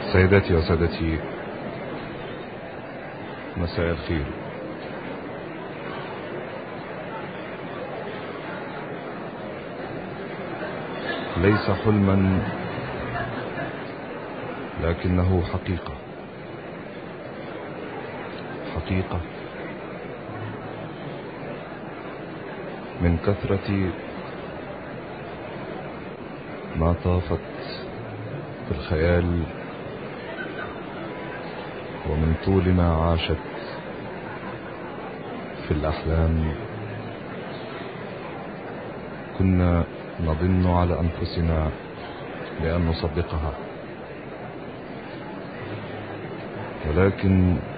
سيداتي وسادتي مساء الخير ليس حلما لكنه حقيقة حقيقة من كثرة ما طافت في الخيال ومن طول ما عاشت في الأحلام كنا نظن على أنفسنا بأن نصدقها ولكن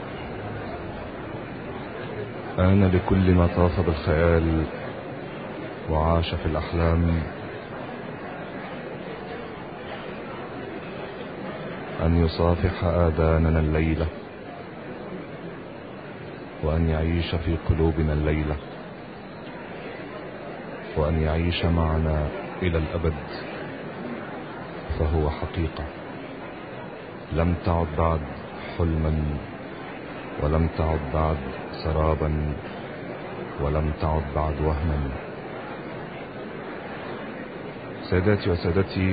آن لكل ما طاف بالخيال وعاش في الأحلام أن يصافح آذاننا الليلة وأن يعيش في قلوبنا الليلة وأن يعيش معنا إلى الأبد فهو حقيقة لم تعد بعد حلما ولم تعد بعد سرابا ولم تعد بعد وهما سيداتي وسادتي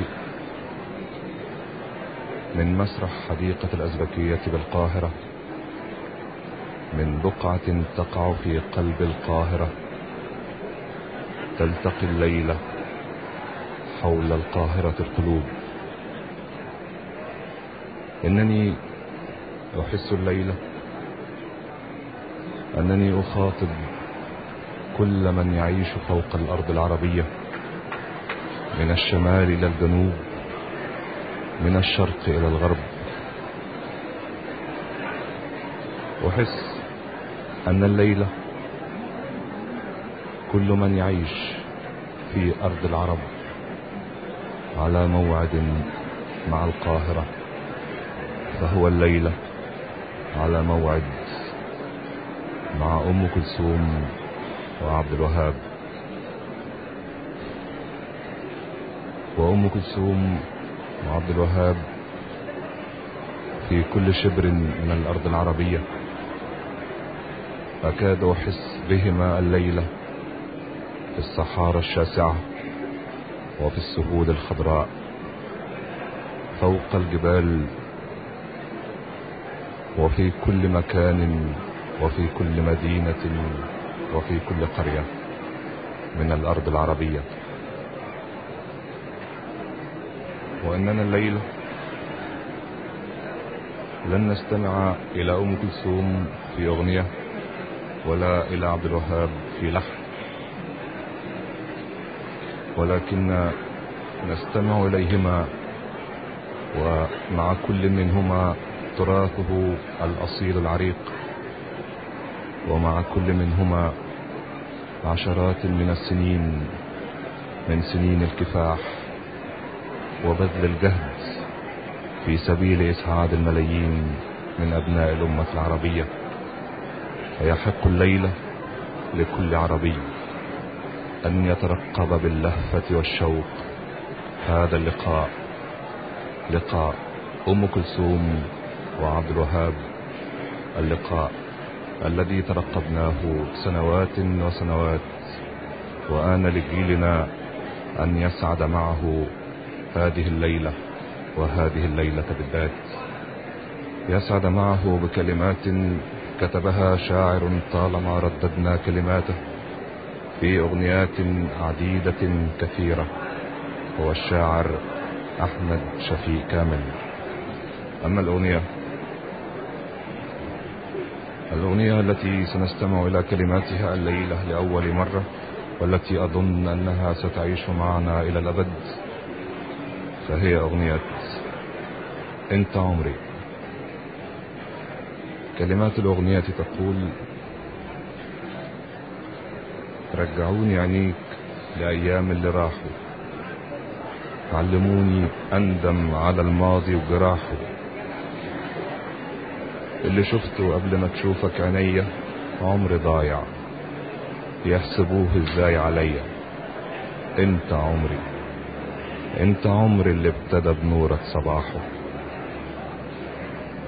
من مسرح حديقة الأزبكية بالقاهرة من بقعة تقع في قلب القاهرة تلتقي الليلة حول القاهرة القلوب إنني أحس الليلة أنني أخاطب كل من يعيش فوق الأرض العربية من الشمال إلى الجنوب من الشرق إلى الغرب أحس أن الليلة كل من يعيش في أرض العرب على موعد مع القاهرة فهو الليلة على موعد مع أم كلثوم وعبد الوهاب وأم كلثوم وعبد الوهاب في كل شبر من الأرض العربية أكاد أحس بهما الليلة في الصحارى الشاسعة وفي السهول الخضراء فوق الجبال وفي كل مكان وفي كل مدينة وفي كل قرية من الأرض العربية وإننا الليلة لن نستمع إلى أم كلثوم في أغنية ولا إلى عبد الوهاب في لحن ولكن نستمع إليهما ومع كل منهما تراثه الأصيل العريق ومع كل منهما عشرات من السنين من سنين الكفاح وبذل الجهد في سبيل إسعاد الملايين من أبناء الأمة العربية ويحق الليلة لكل عربي أن يترقب باللهفة والشوق هذا اللقاء لقاء أم كلثوم وعبد الوهاب اللقاء الذي ترقبناه سنوات وسنوات وآن لجيلنا أن يسعد معه هذه الليلة وهذه الليلة بالذات يسعد معه بكلمات كتبها شاعر طالما رددنا كلماته في أغنيات عديدة كثيرة هو الشاعر أحمد شفيق كامل أما الأغنية الأغنية التي سنستمع إلى كلماتها الليلة لأول مرة والتي أظن أنها ستعيش معنا إلى الأبد فهي أغنية أنت عمري كلمات الأغنية تقول رجعوني عينيك لأيام اللي راحوا علموني أندم على الماضي وجراحه اللي شفته قبل ما تشوفك عينيا عمر ضايع يحسبوه ازاي عليا انت عمري انت عمري اللي ابتدى بنورك صباحه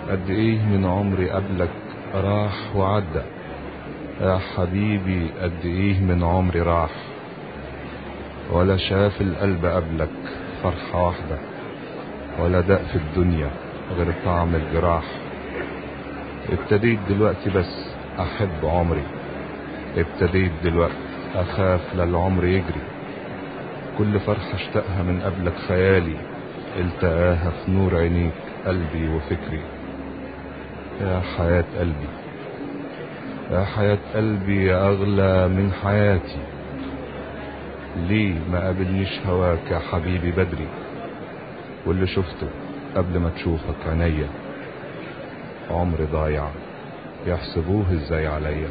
قد ايه من عمري قبلك راح وعدى يا حبيبي قد ايه من عمري راح ولا شاف القلب قبلك فرحة واحدة ولا دق في الدنيا غير طعم الجراح ابتديت دلوقتي بس احب عمري ابتديت دلوقتي اخاف للعمر يجري كل فرحة اشتقها من قبلك خيالي التقاها في نور عينيك قلبي وفكري يا حياة قلبي يا حياة قلبي يا أغلى من حياتي ليه ما قابلنيش هواك يا حبيبي بدري واللي شفته قبل ما تشوفك عينيا عمري ضايع يحسبوه ازاي عليا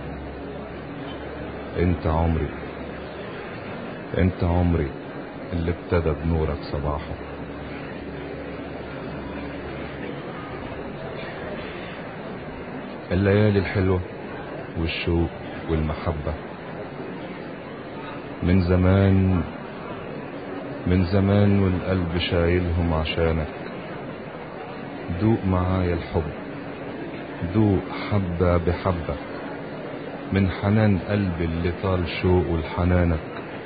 انت عمري انت عمري اللي ابتدى بنورك صباحه الليالي الحلوة والشوق والمحبة من زمان من زمان والقلب شايلهم عشانك دوق معايا الحب دوق حبة بحبة من حنان قلبي اللي طال شوقه لحنانك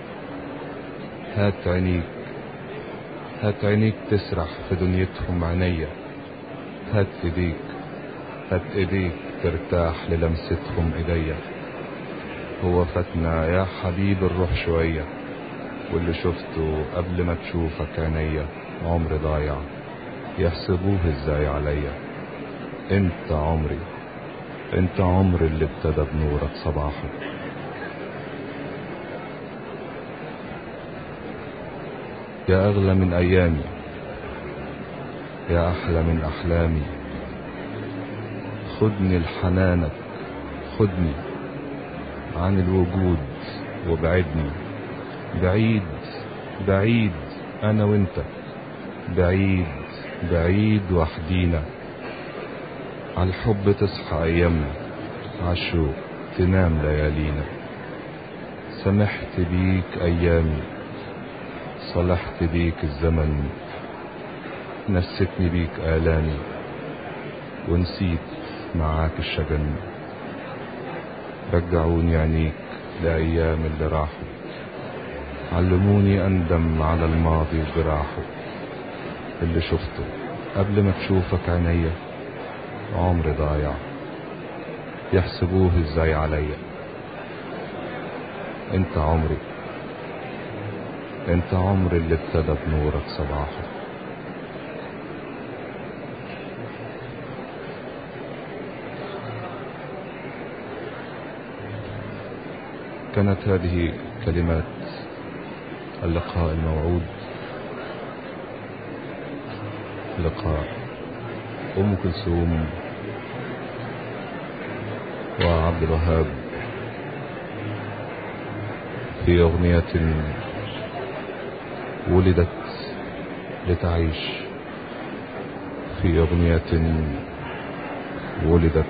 هات عينيك هات عينيك تسرح في دنيتهم عينيا هات ايديك هات ايديك ترتاح للمستهم ايديا هو فاتنا يا حبيب الروح شوية واللي شفته قبل ما تشوفك عينيا عمري ضايع يحسبوه ازاي عليا انت عمري انت عمري اللي ابتدى بنورك صباحه يا اغلى من ايامي يا احلى من احلامي خدني لحنانك خدني عن الوجود وابعدني بعيد بعيد انا وانت بعيد بعيد وحدينا عالحب تصحى ايامنا عالشوق تنام ليالينا سمحت بيك ايامي صلحت بيك الزمن نستني بيك آلامي ونسيت معاك الشجن رجعوني عينيك لأيام اللي راحوا علموني أندم على الماضي وجراحه اللي شفته قبل ما تشوفك عينيا عمري ضايع يحسبوه ازاي عليا انت عمري انت عمري اللي ابتدى بنورك صباحه كانت هذه كلمات اللقاء الموعود لقاء أم كلثوم وعبد الوهاب في أغنية ولدت لتعيش في أغنية ولدت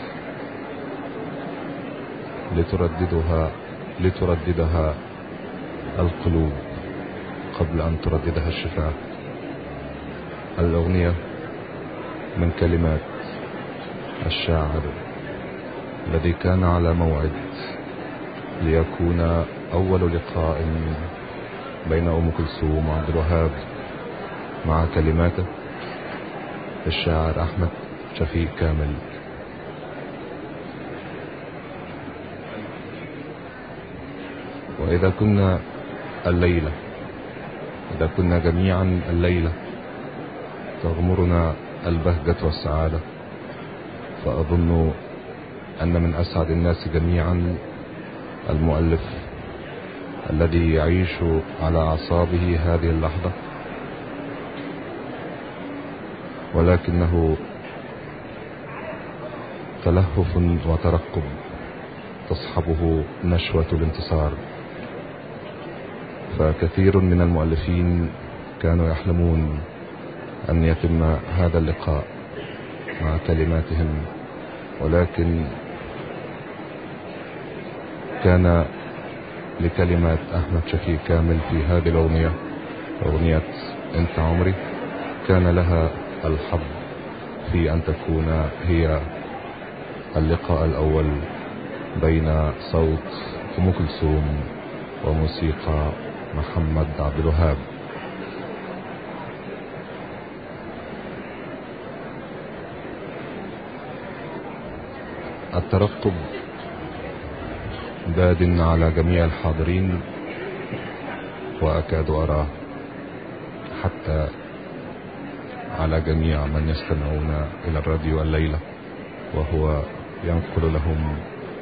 لترددها لترددها القلوب قبل أن ترددها الشفاه الأغنية من كلمات الشاعر الذي كان على موعد ليكون أول لقاء بين أم كلثوم وعبد الوهاب مع كلماته الشاعر أحمد شفيق كامل وإذا كنا الليلة إذا كنا جميعا الليلة تغمرنا البهجة والسعادة فأظن أن من أسعد الناس جميعا المؤلف الذي يعيش على أعصابه هذه اللحظة ولكنه تلهف وترقب تصحبه نشوة الانتصار فكثير من المؤلفين كانوا يحلمون أن يتم هذا اللقاء مع كلماتهم ولكن كان لكلمات أحمد شفيق كامل في هذه الأغنية أغنية أنت عمري كان لها الحظ في أن تكون هي اللقاء الأول بين صوت أم كلثوم وموسيقى محمد عبد الوهاب الترقب باد على جميع الحاضرين وأكاد أراه حتى على جميع من يستمعون إلى الراديو الليلة وهو ينقل لهم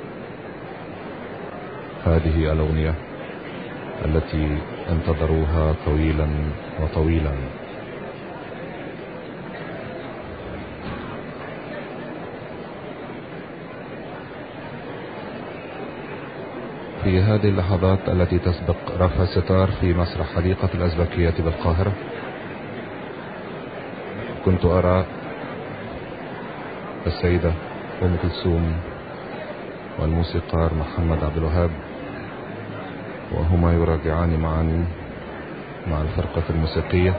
هذه الأغنية التي انتظروها طويلا وطويلا في هذه اللحظات التي تسبق رفع الستار في مسرح حديقة الأزبكية بالقاهرة كنت أرى السيدة أم كلثوم والموسيقار محمد عبد الوهاب وهما يراجعان معا مع الفرقة الموسيقية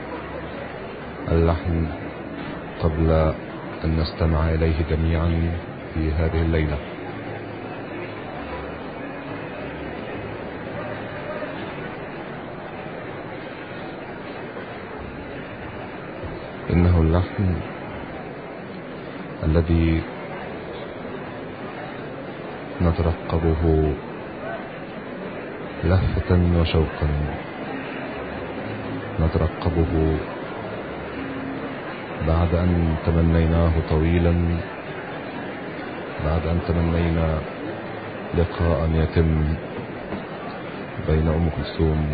اللحن قبل أن نستمع إليه جميعا في هذه الليلة إنه اللحن الذي نترقبه لهفة وشوقا نترقبه بعد أن تمنيناه طويلا بعد أن تمنينا لقاء يتم بين أم كلثوم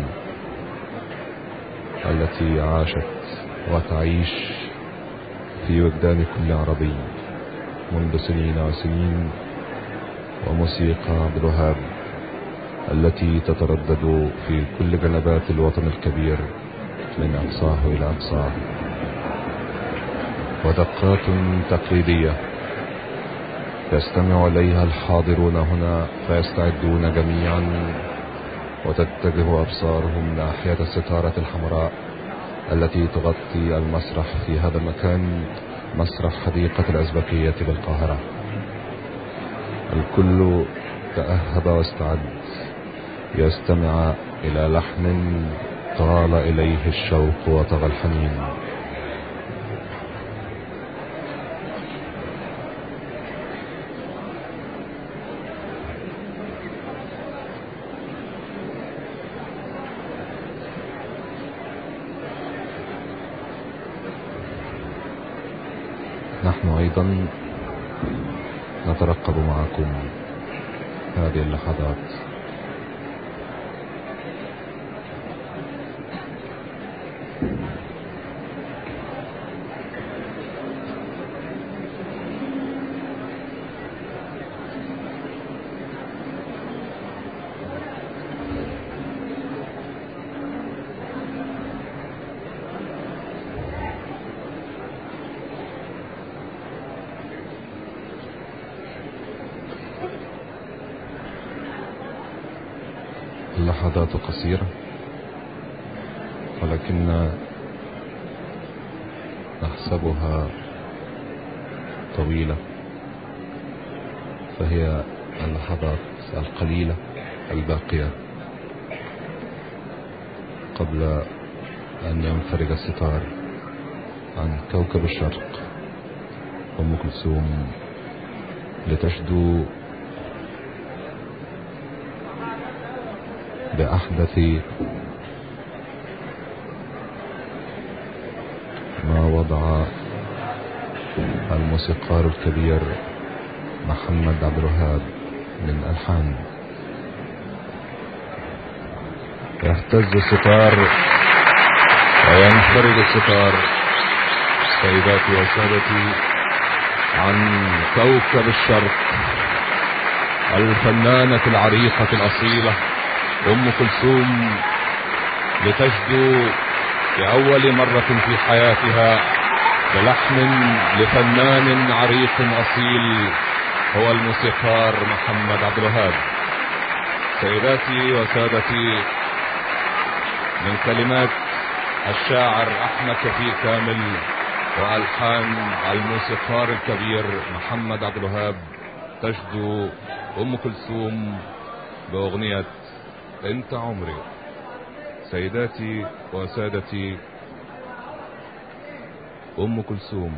التي عاشت وتعيش في وجدان كل عربي منذ سنين وسنين وموسيقى عبد الوهاب التي تتردد في كل جنبات الوطن الكبير من أقصاه إلى أقصاه ودقات تقليدية يستمع إليها الحاضرون هنا فيستعدون جميعا وتتجه أبصارهم ناحية الستارة الحمراء التي تغطي المسرح في هذا المكان مسرح حديقة الأزبكية بالقاهرة الكل تأهب واستعد يستمع إلى لحن طال إليه الشوق وطغى الحنين نحن أيضا نترقب معكم هذه اللحظات اللحظات قصيرة ولكن نحسبها طويلة فهي اللحظات القليلة الباقية قبل أن ينفرج الستار عن كوكب الشرق أم كلثوم لتشدو بأحدث ما وضع الموسيقار الكبير محمد عبد الوهاب من ألحان يهتز الستار وينفرد الستار سيداتي وسادتي عن كوكب الشرق الفنانة العريقة الأصيلة أم كلثوم لتجدو لأول مرة في حياتها بلحن لفنان عريق أصيل هو الموسيقار محمد عبد الوهاب سيداتي وسادتي من كلمات الشاعر أحمد شفيق كامل والحان الموسيقار الكبير محمد عبد الوهاب تجدو ام كلثوم باغنيه انت عمري سيداتي وسادتي ام كلثوم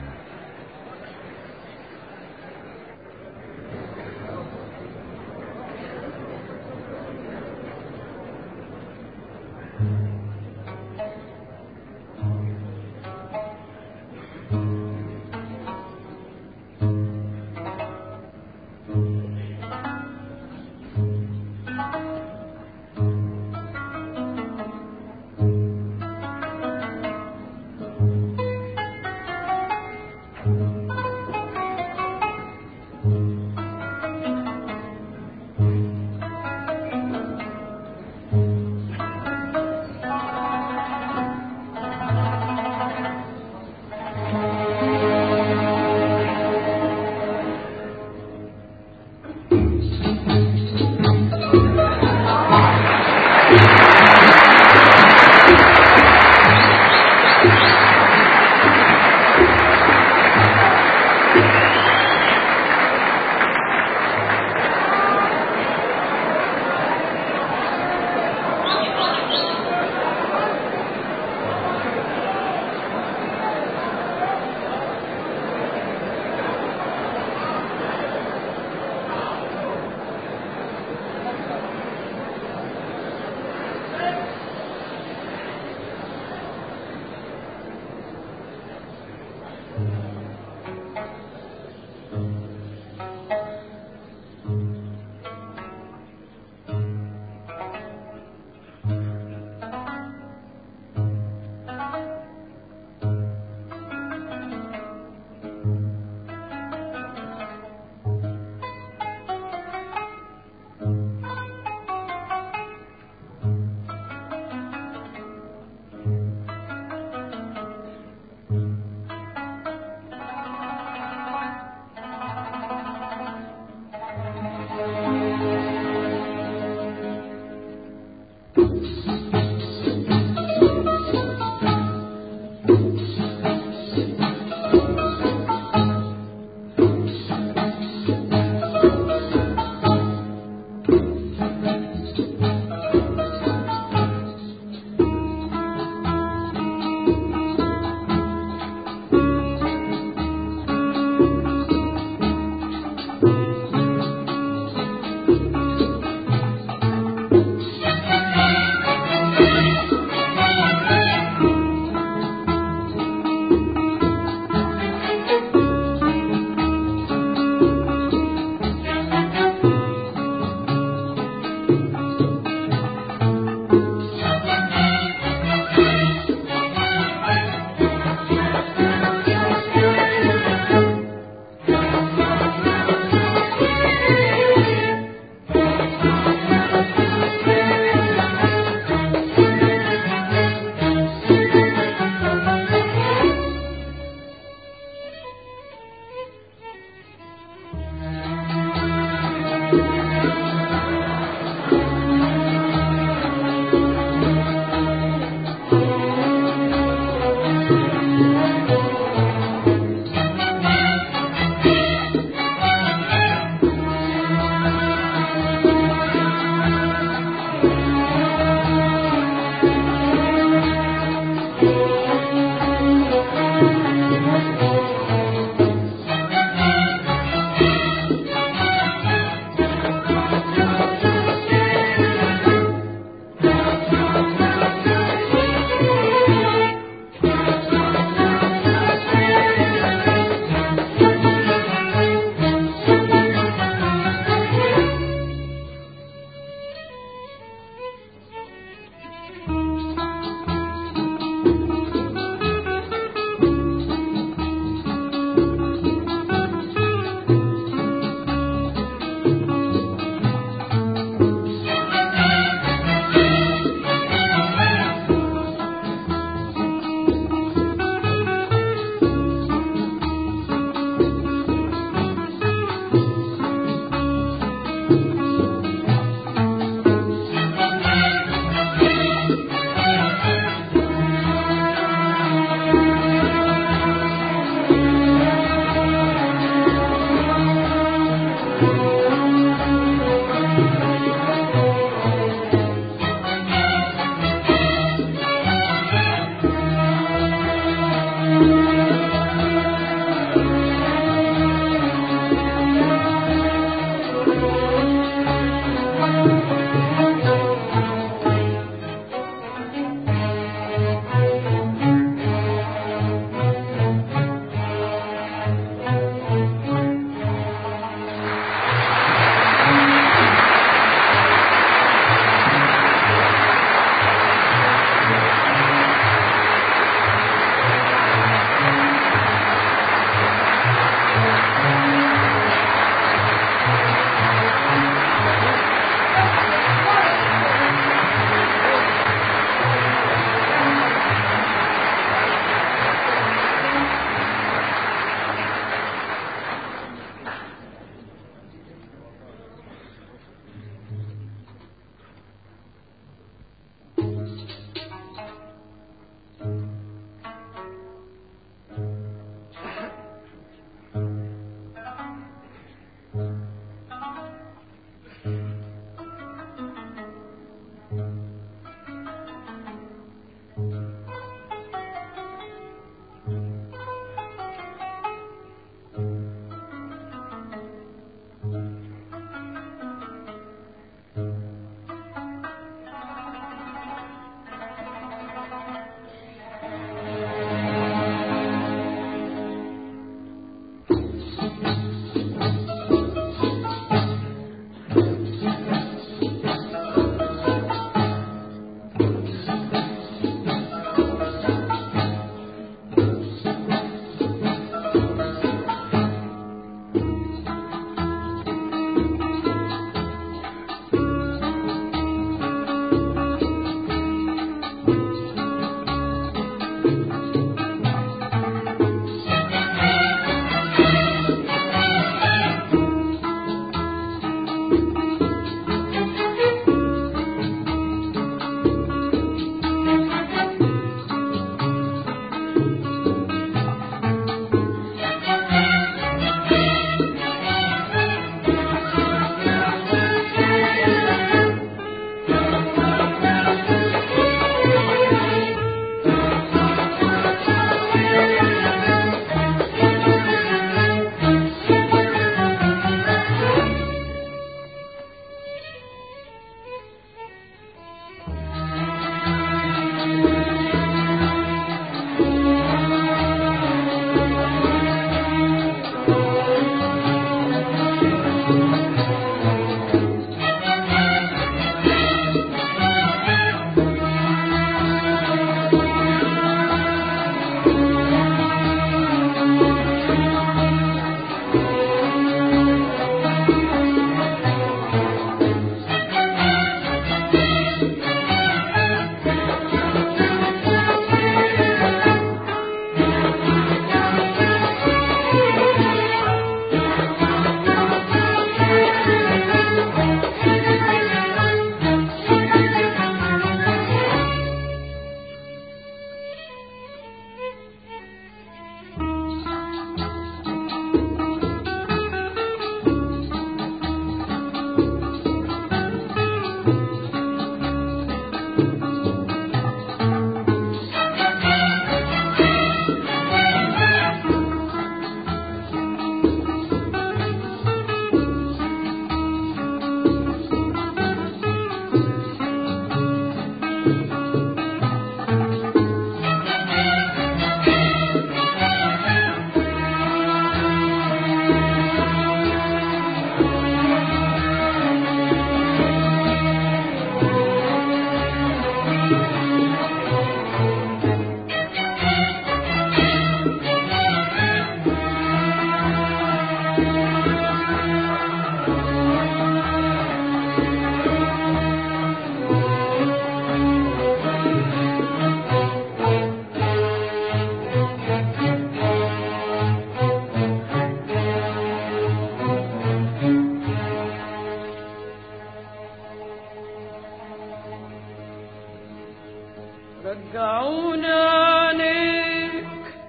رجعونا عليك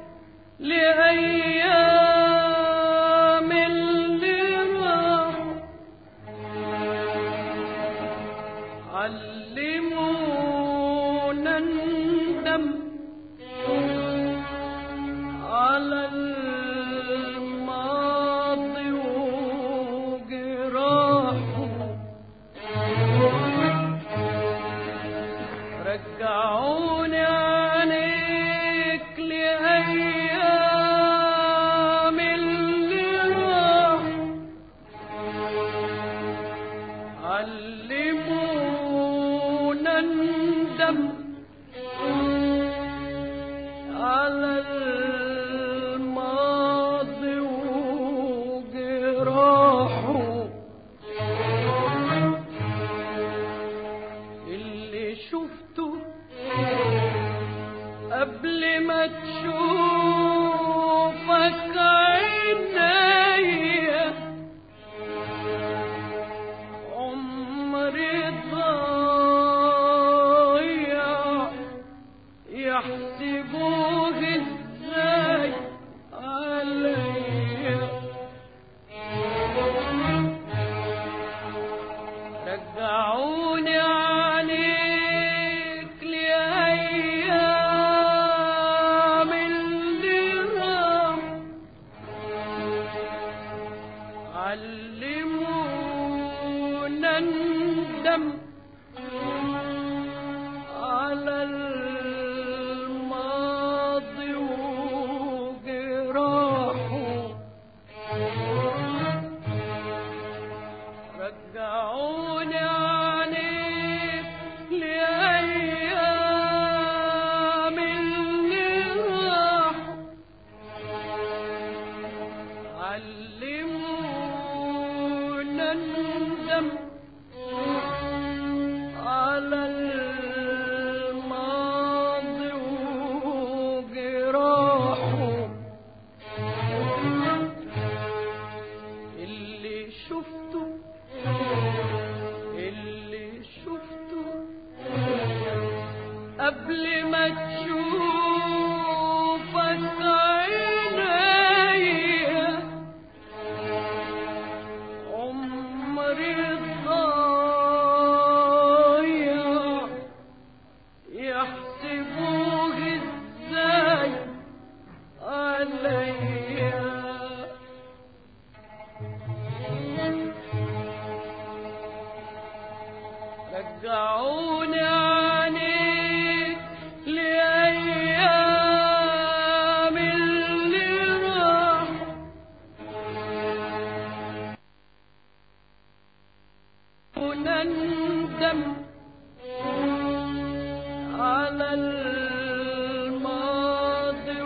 لأيام اللي راحوا علمونا ندم على الماضي وجراحه رجعوني عليك لأيام اللي راحوا علمونا ندم على الماضي وجراحه اللي شفته قبل ما تشوفك عينيا عمري ضايع يحسبوه ازاي عليا رجعوني عليك لأيام اللي راحوا علمونا ندم على الماضي وجراحه رجعوني عليك لأيام اللي راحوا علمونا ندم على الماضي وجراحه اللي شفته اللي شفته قبل ما تشوفك عينيا عمري ضايع يحسبوه ازاي عليا رجعوني عنيك لأيام اللي راحوا ونندم على الماضي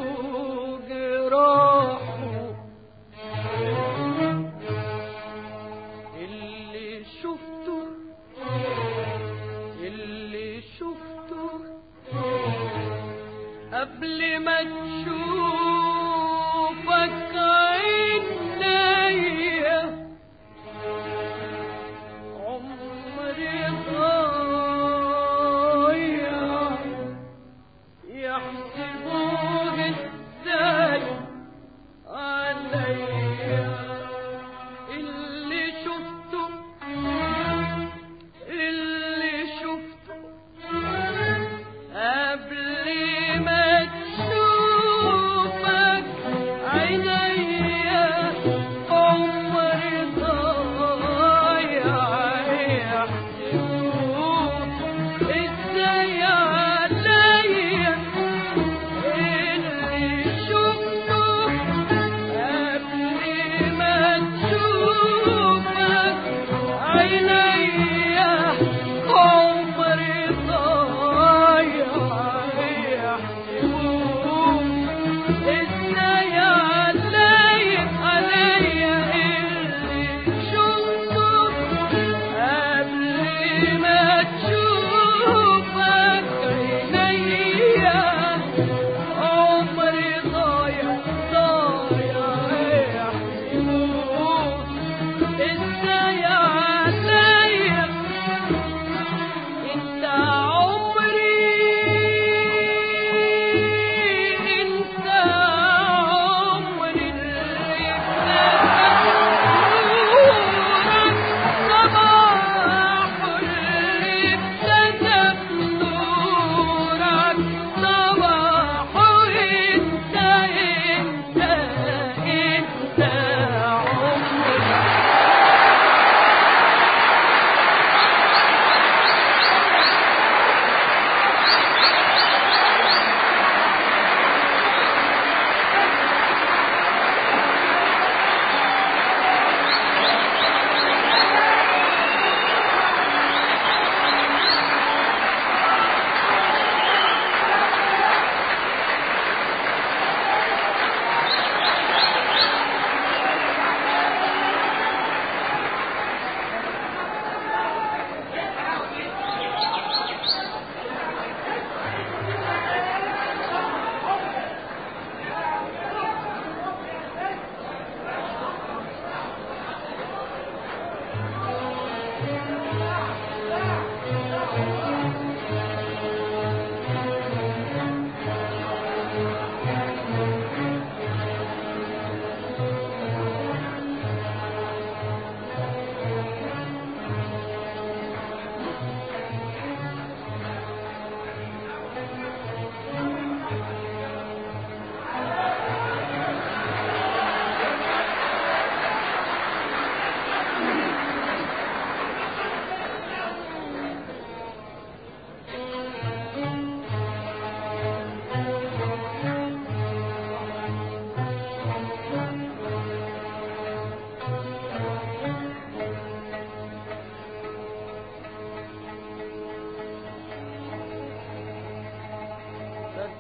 وجراحه اللي شفته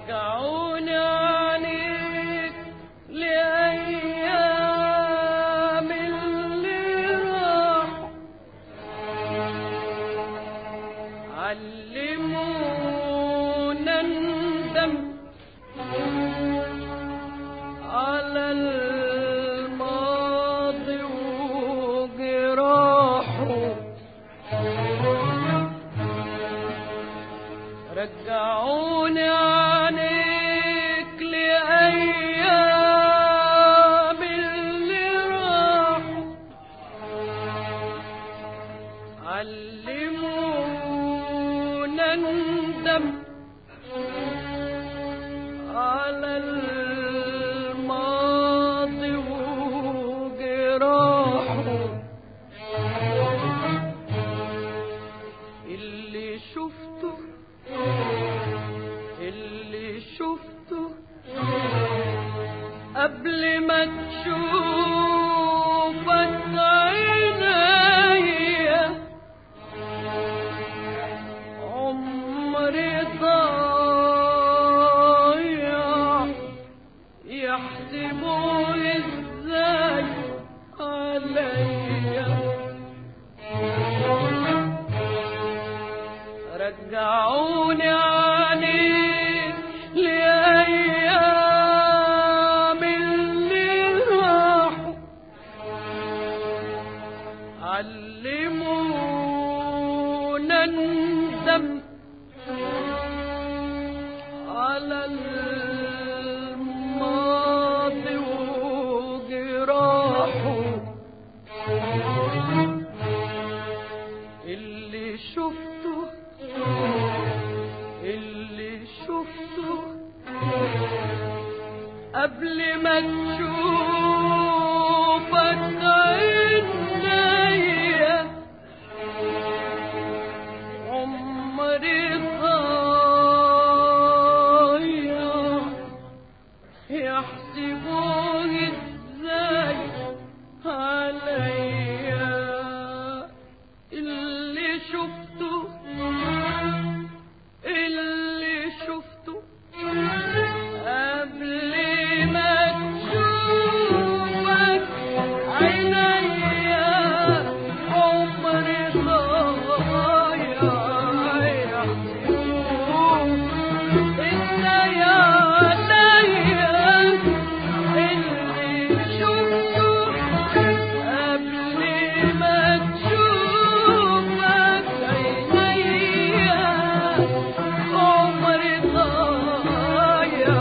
رجعوني عنيك لأيام اللي راحوا علمونا ندم على الماضي وجراحه رجعوني عنيك لأيام اللي راحوا علمونا ندم على الماضي وجراحه اللي شفته اللي شفته قبل ما تشوفك عينيا عمري ضايع يحسبوا ازاي عليا رجعوني عنيك لأيام اللي راحوا علمونا ندم على الماضي وجراحه اللي شفته اللي شفته قبل ما تشوفك عينيا عمري ضايع يحسبون ازاي عليا اللي شفته اللي شفته قبل ما تشوفك عينيا عمري ضايع يحسبون ازاي عليا اللي شفته قبل ما تشوفك عينيا عمري ضايع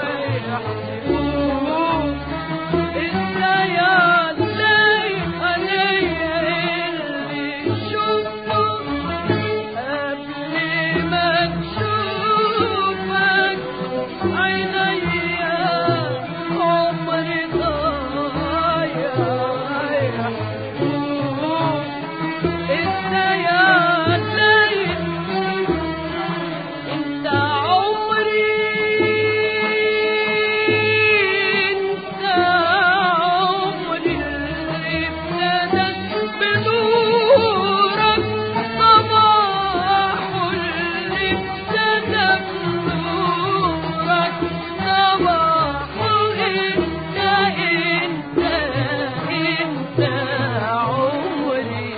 يحسبون ازاي علي عليا اللي شفته قبل ما تشوفك عينيا عمري ضايع يحسبون ازاي علي انت عمري انت عمري اللي ابتدت بنورك صباح اللي ابتدى بنورك صباح انت انت انت عمري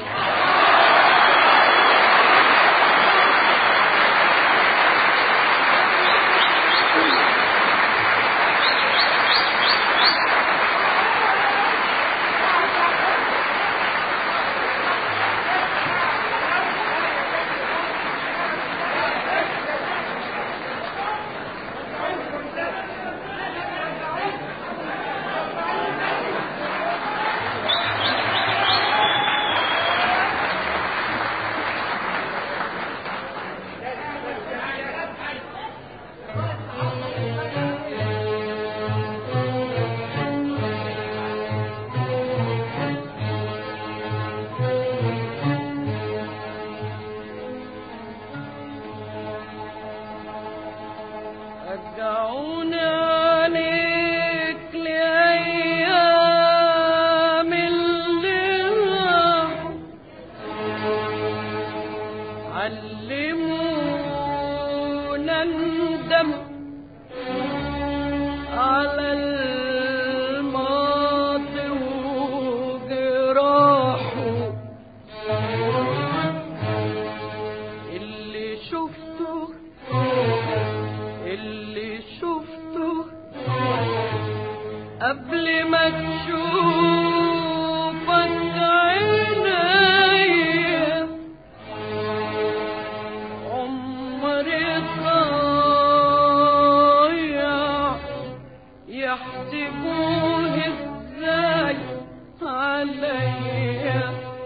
رجعونا عليك لأيام اللي راحوا علمونا ندم على الماضي وجراحه اللي شفته اللي شفته قبل ما تشوفك عينيا عمري ضايع يحسبوه ازاي عليا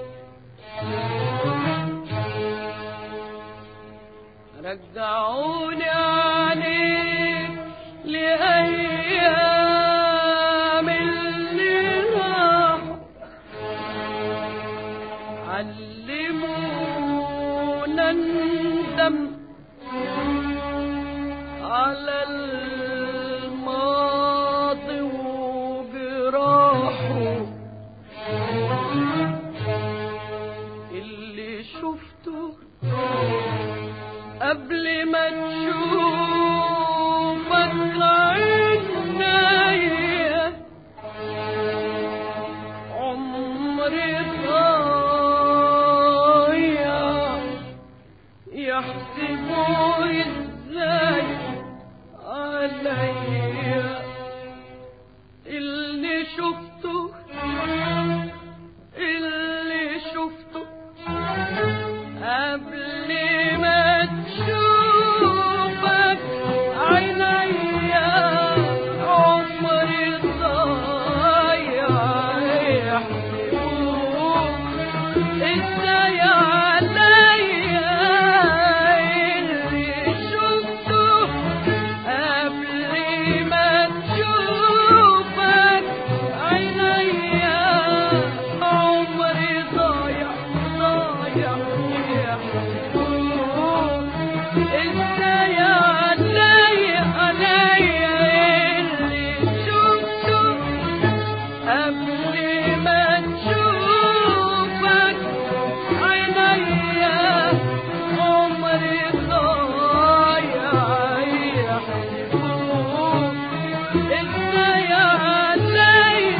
رجعوني عليك لأيام اللي راحوا علمونا ندم على الماضي وجراحه اللي شفته قبل ما تشوفك عينيا عمري ضايع يحسبوا ازاي عليا اللي شفته اللي شفته قبل ما تشوفك عينيا عمري ضايع يحسبوك ازاي عليا اللي شفته قبل ما تشوفك عينيا عمري ضايع ضايع يحسبوك ازاي عليا عليا اللي شفته قبل ما تشوفك عينيا عمري ضايع يحسبوك ازاي عليا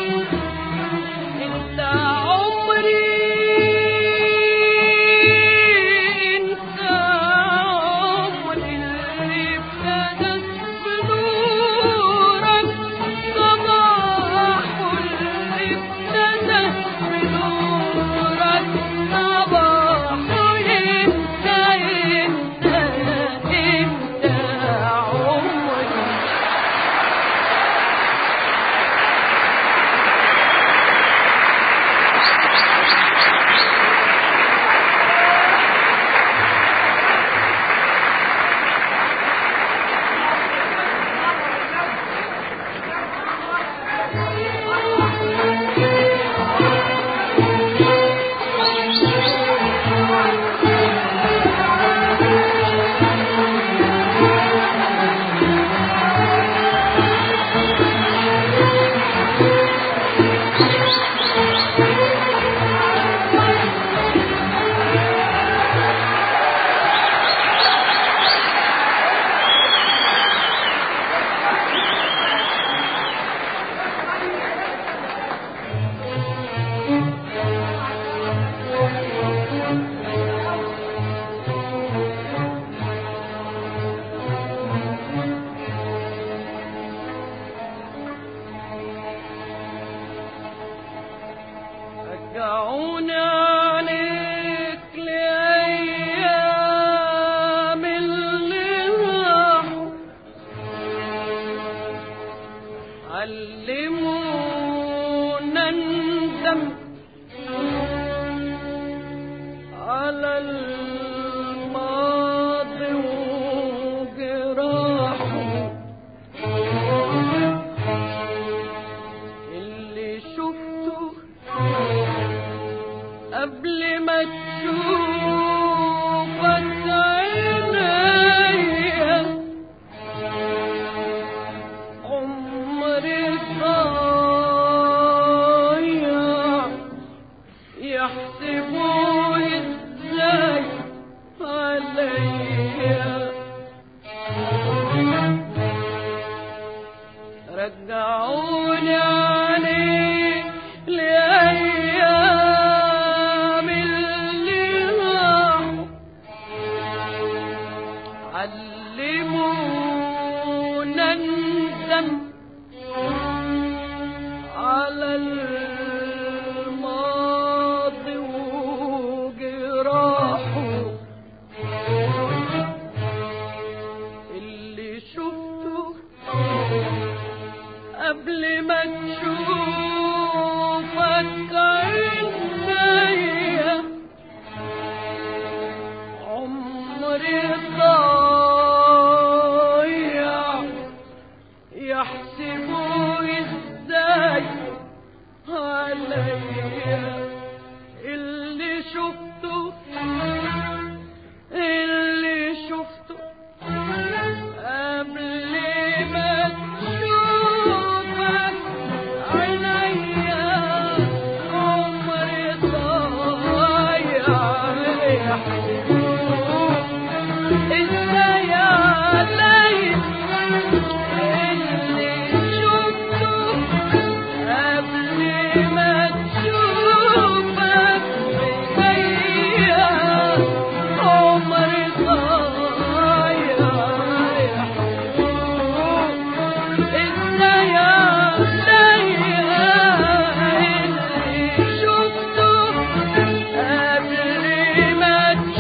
انت عمري انت ندم على الماضي وجراحه اللي شفته قبل ما تشوفك عينيا عمري ضايع يحسبوا ازاي عليا اللي شفته اللي شفته قبل ما تشوفك عينيا عمري ضايع يحسبوك ازاي عليا اللي شفته قبل ما تشوفك بيا عمري ضايع يحسبوك ازاي عليا اللي شفته قبل ما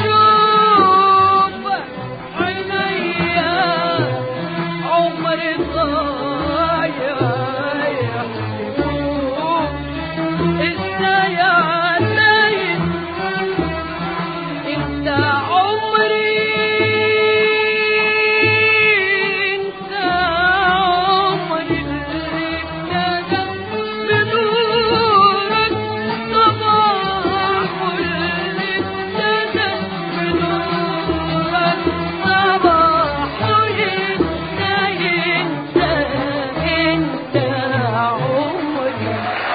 تشوفك عينيا عمري ضايع يحسبوك ازاي عليا انت عمري انت عمري اللي ابتدى بنورك صباح اللي ابتدى بنورك صباح انت انت انت عمري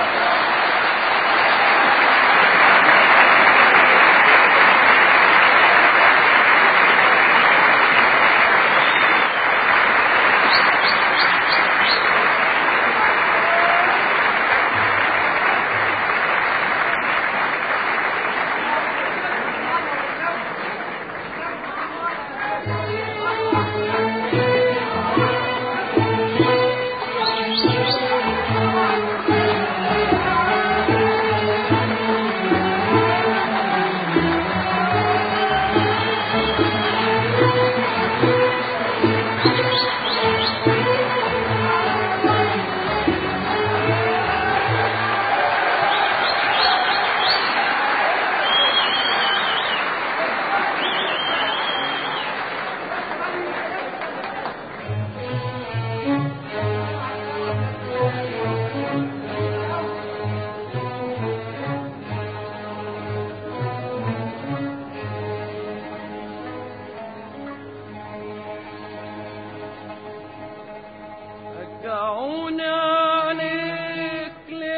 رجعوني عليك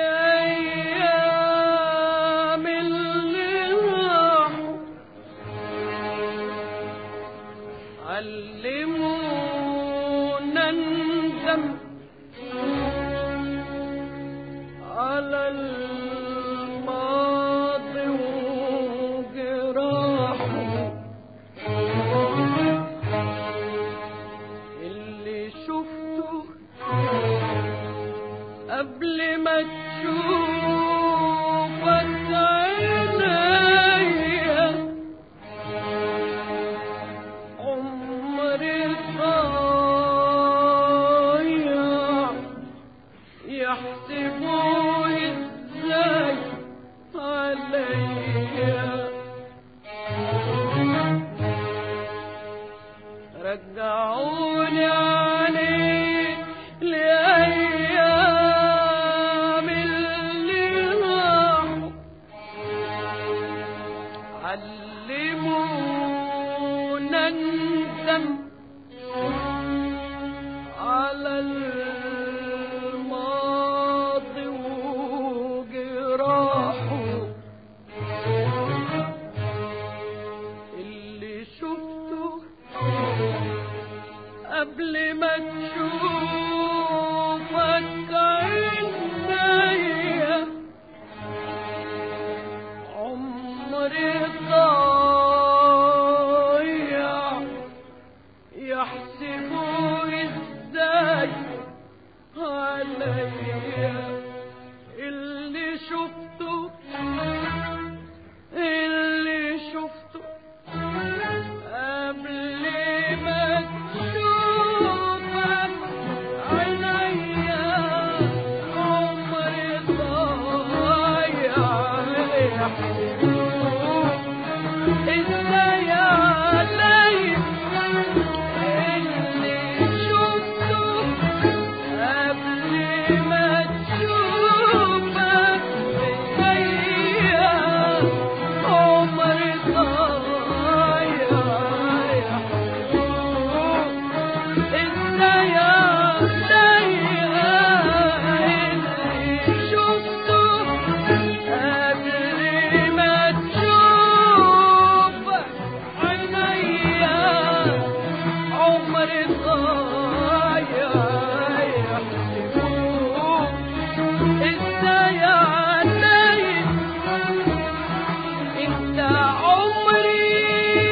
لأيام اللي راحوا علمونا ندم على الماضي وجراحه اللي شفته قبل ما تشوفك عينيا عمري ضايع يحسبوا ازاي عليا رجعوني عليك لأيام اللي راحوا علمونا ندم على الماضي وجراحه اللي شفته قبل ما تشوفك عينيا عمري ضايع رضايا يحسبوك ازاي عليا انت عمري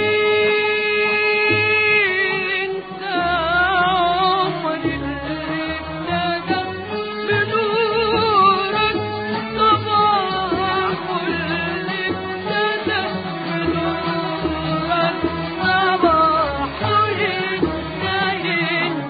انت عمري اللي ابتدى بنورك صباح اللي ابتدى بنورك صباح انت انت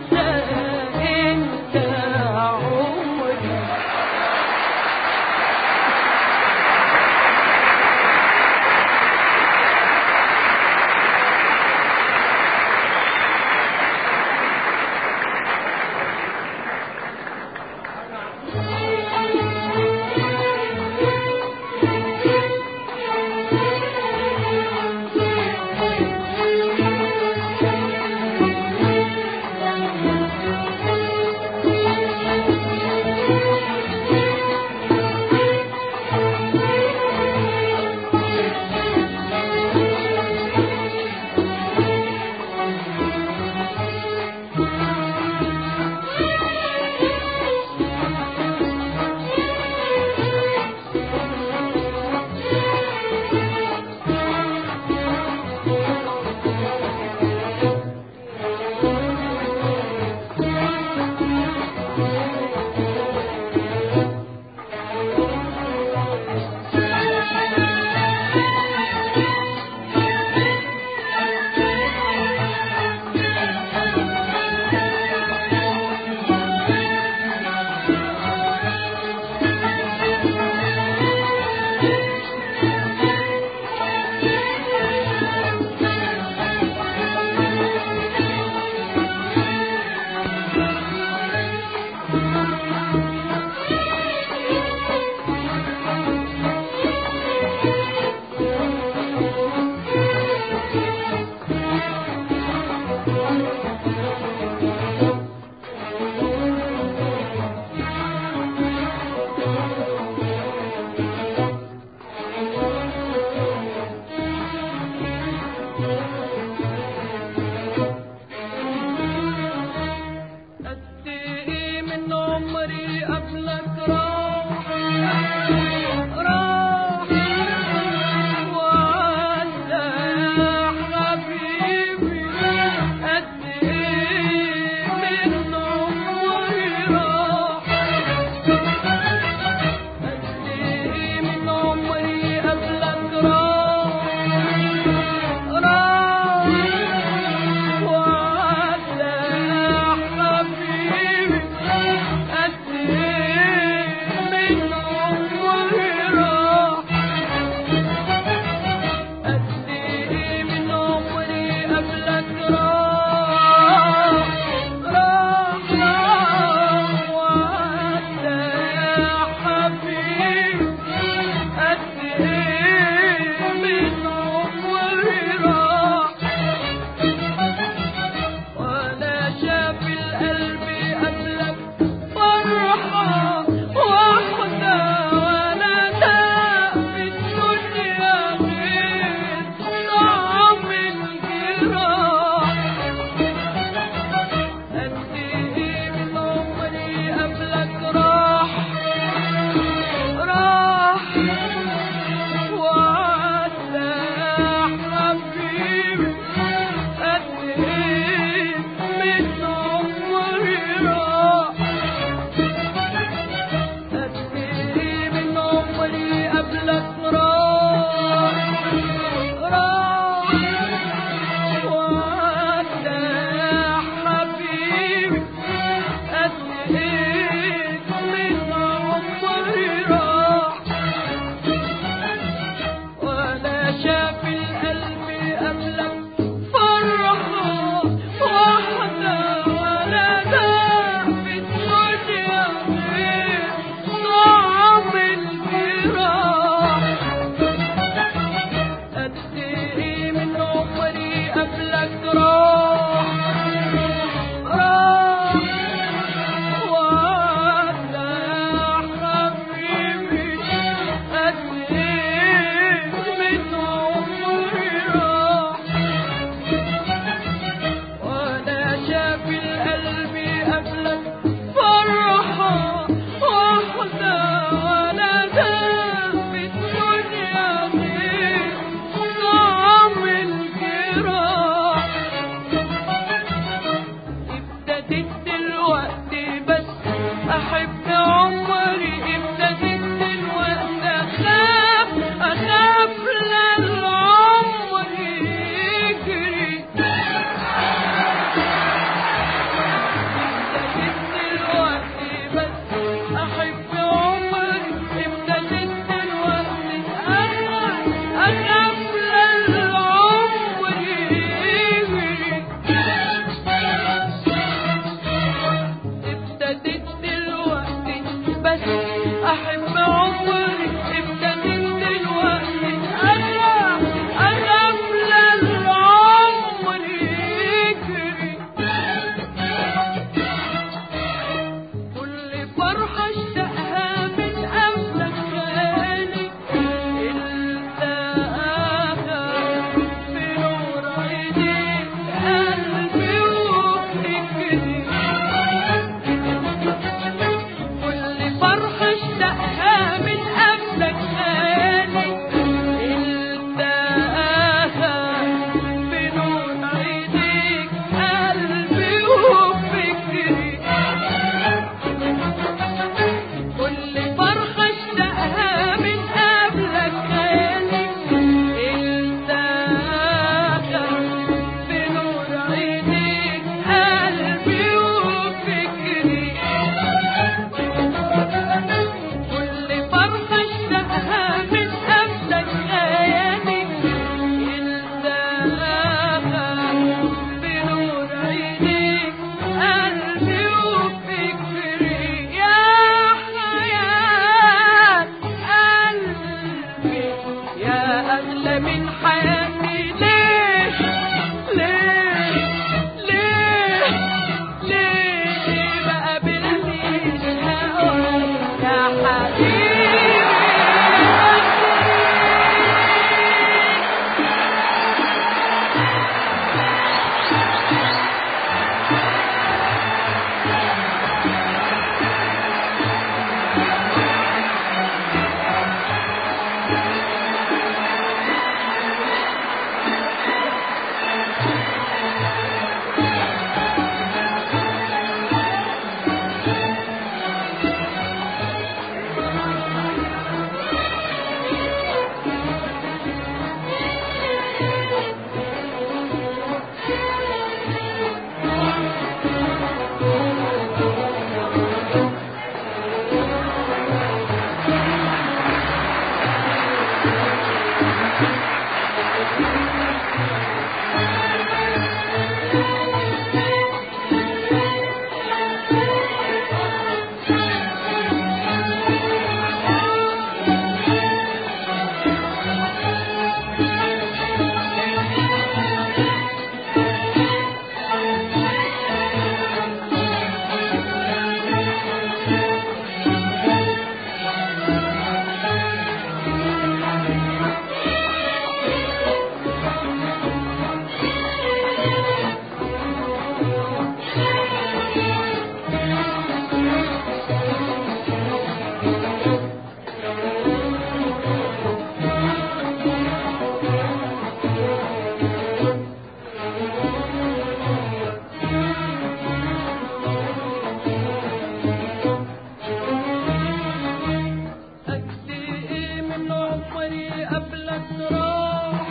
قد ايه من عمري قبلك راح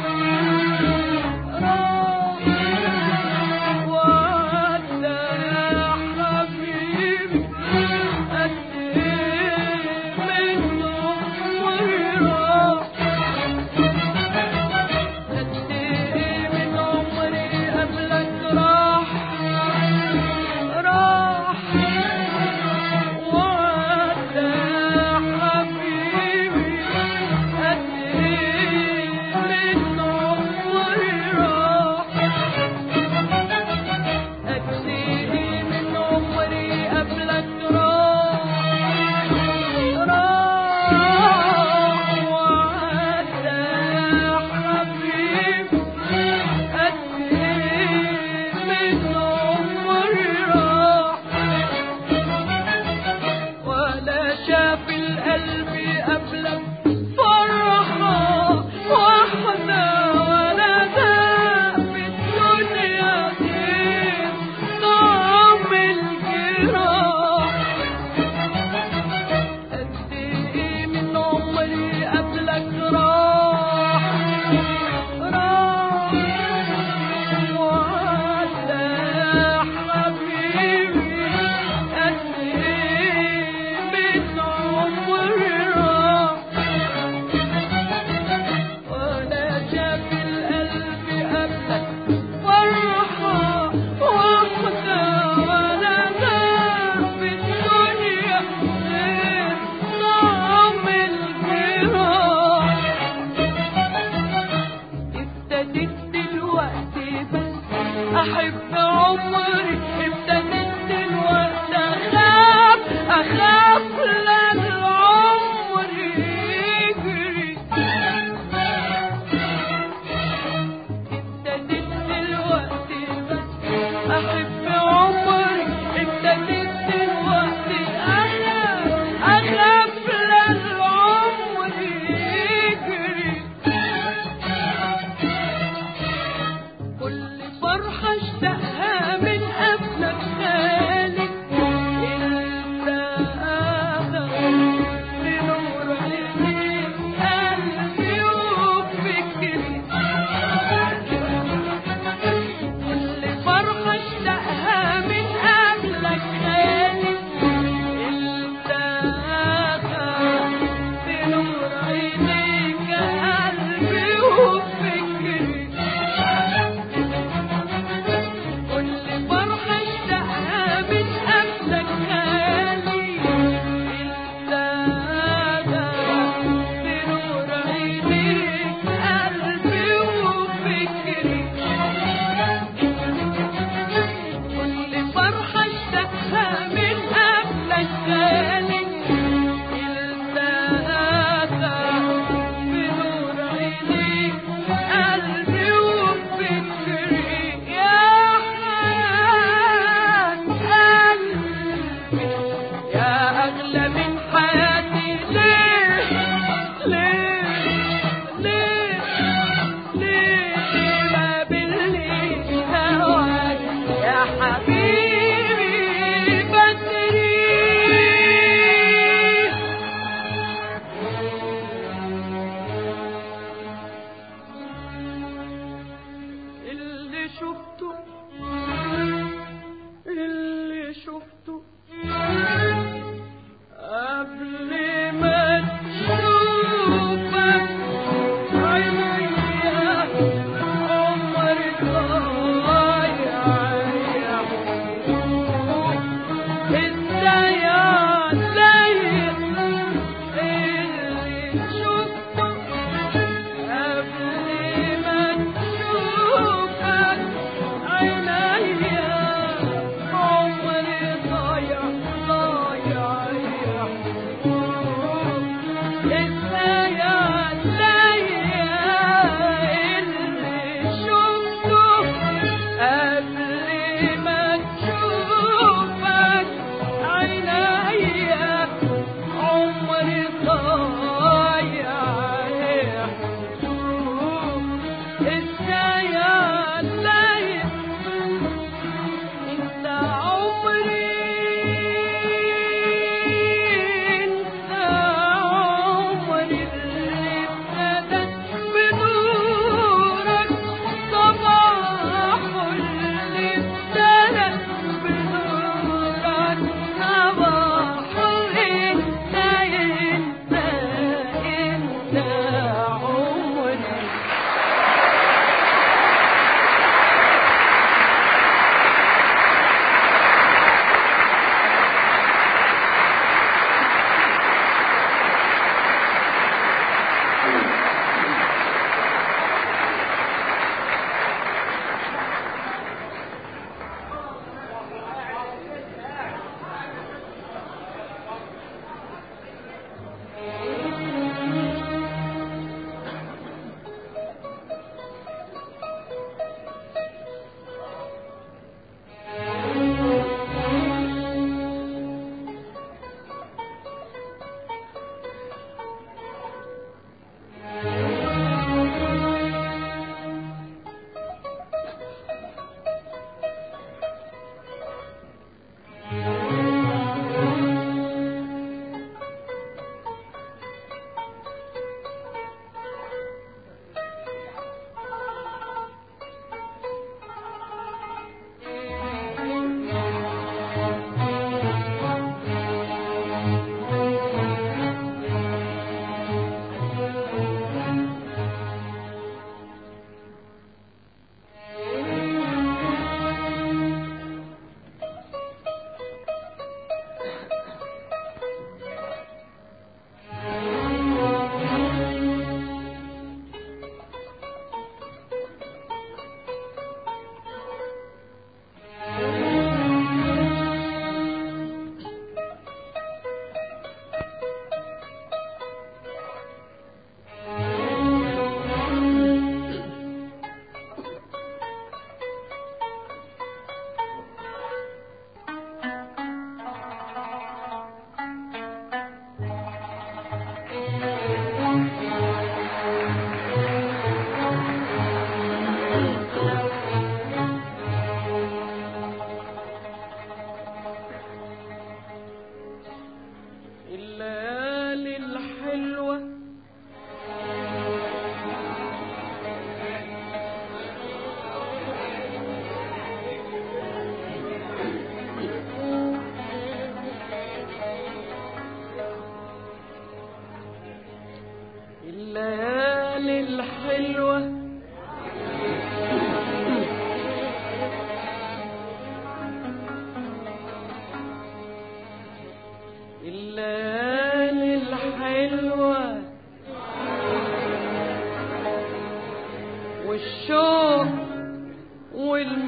راح وعدى يا حبيبي قد ايه من عمري راح قد ايه من عمري قبلك راح راح وعدى يا حبيبي قد ايه من عمري راح قد ايه من عمري قبلك راح راح وعدى يا حبيبي قد ايه من عمري راح ولا شاف القلب قبلك فرحة واحدة ولا ذاق في الدنيا غير طعم الجراح قد ايه من عمري قبلك راح راح وعدى يا حبيبي قد ايه من عمري راح ولا شاف القلب قبلك فرحة واحدة ولا ذاق في الدنيا غير طعم الجراح ابتديت دلوقتي بس احب عمري ابتديت دلوقتي اخاف اخاف لان العمر يجري ابتديت دلوقتي بس احب عمري ابتديت دلوقتي اخاف اخاف لان العمر يجري كل فرحة اشتقها من قبلك خالق انت اخر بنور عينيك قلبي وفكري كل فرحة اشتقها من قبلك خالق انت اخر بنور عينيك قلبي وفكري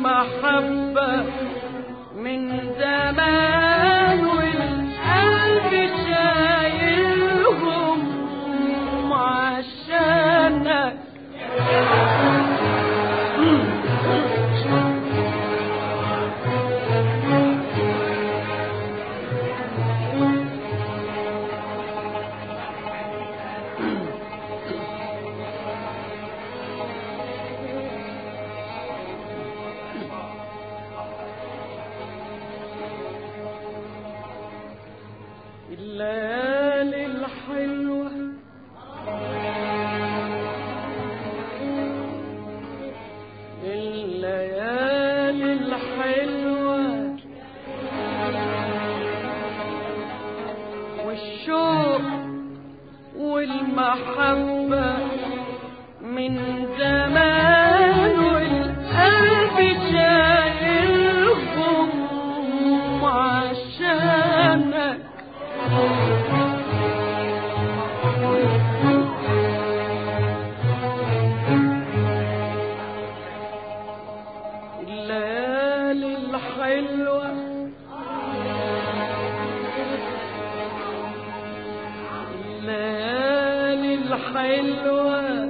والمحبة من زمان والقلب شايلهم عشانك الليالي الحلوة الليالي الحلوة والشوق والمحبة من زمان والقلب شايلهم عشانك الليالي الحلوة الليالي الحلوة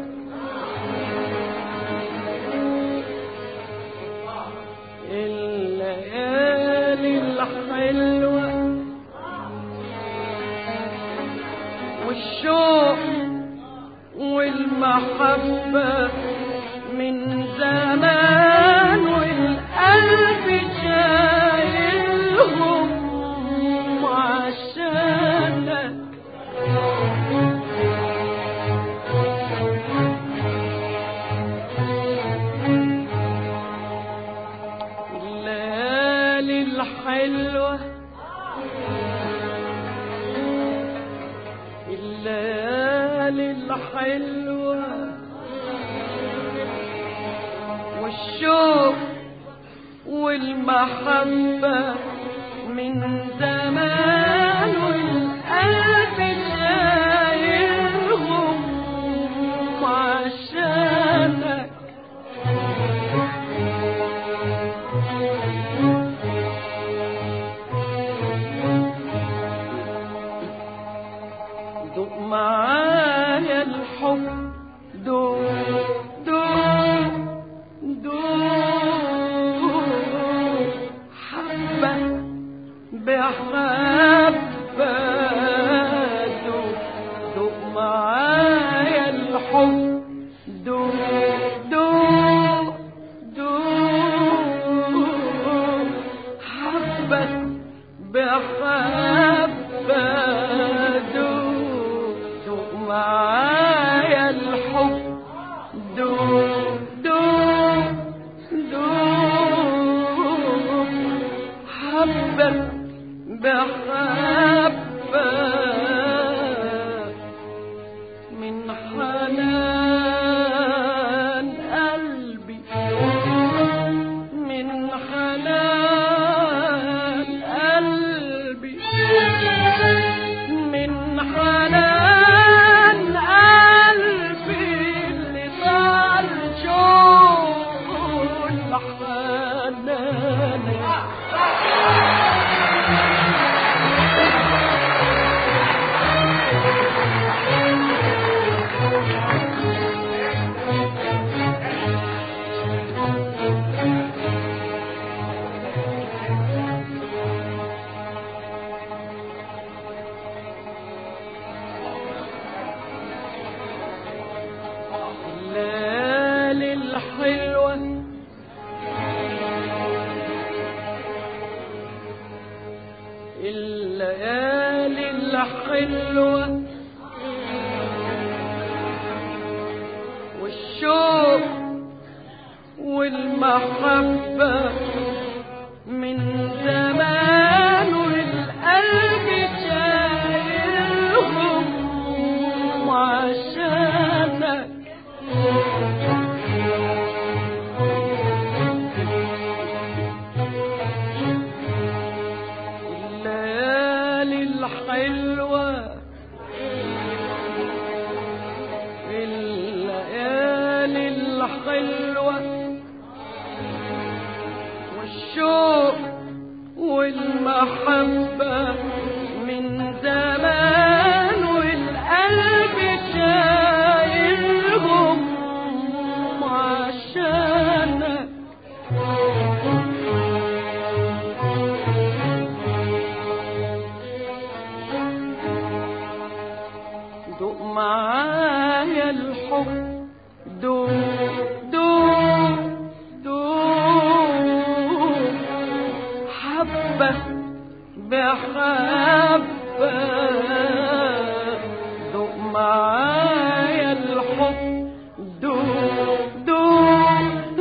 الليالي الحلوة والشوق والمحبة من زمان والقلب شايلهم عشانك الليالي الحلوة الليالي الحلوة والشوق والمحبة من زمان والقلب شايلهم عشانك دوق معايا الحب دوق دوق دوق حبة بحبة دوق دوق معايا الحب دوق دوق دوق حبة بحبة دوق دوق معايا الحب دوق دوق دوق حبة بحبة من حنان قلبي من حنان قلبي من حنان قلبي اللي صار شوق الحنان الليالي الحلوة الليالي الحلوة والشوق والمحبة من زمان والقلب شايلهم عشانك الليالي الحلوة الليالي الحلوة والمحبة من زمان والقلب شايلهم عشانك دوق معايا الحب دوق دوق دوق حبة بحبة دوق معايا الحب دوق دوق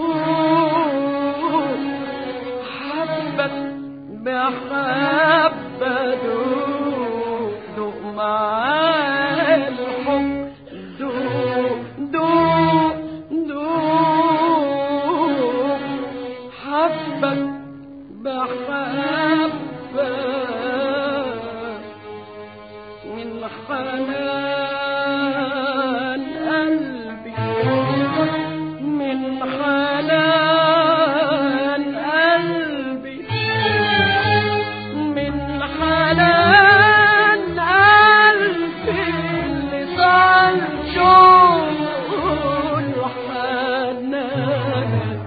دوق حبة بحبة دوق دوق معايا الحب دوق دوق دوق حبة بحبة من حنان قلبي من حنان قلبي من حنان قلبي اللي صار شوق الحنان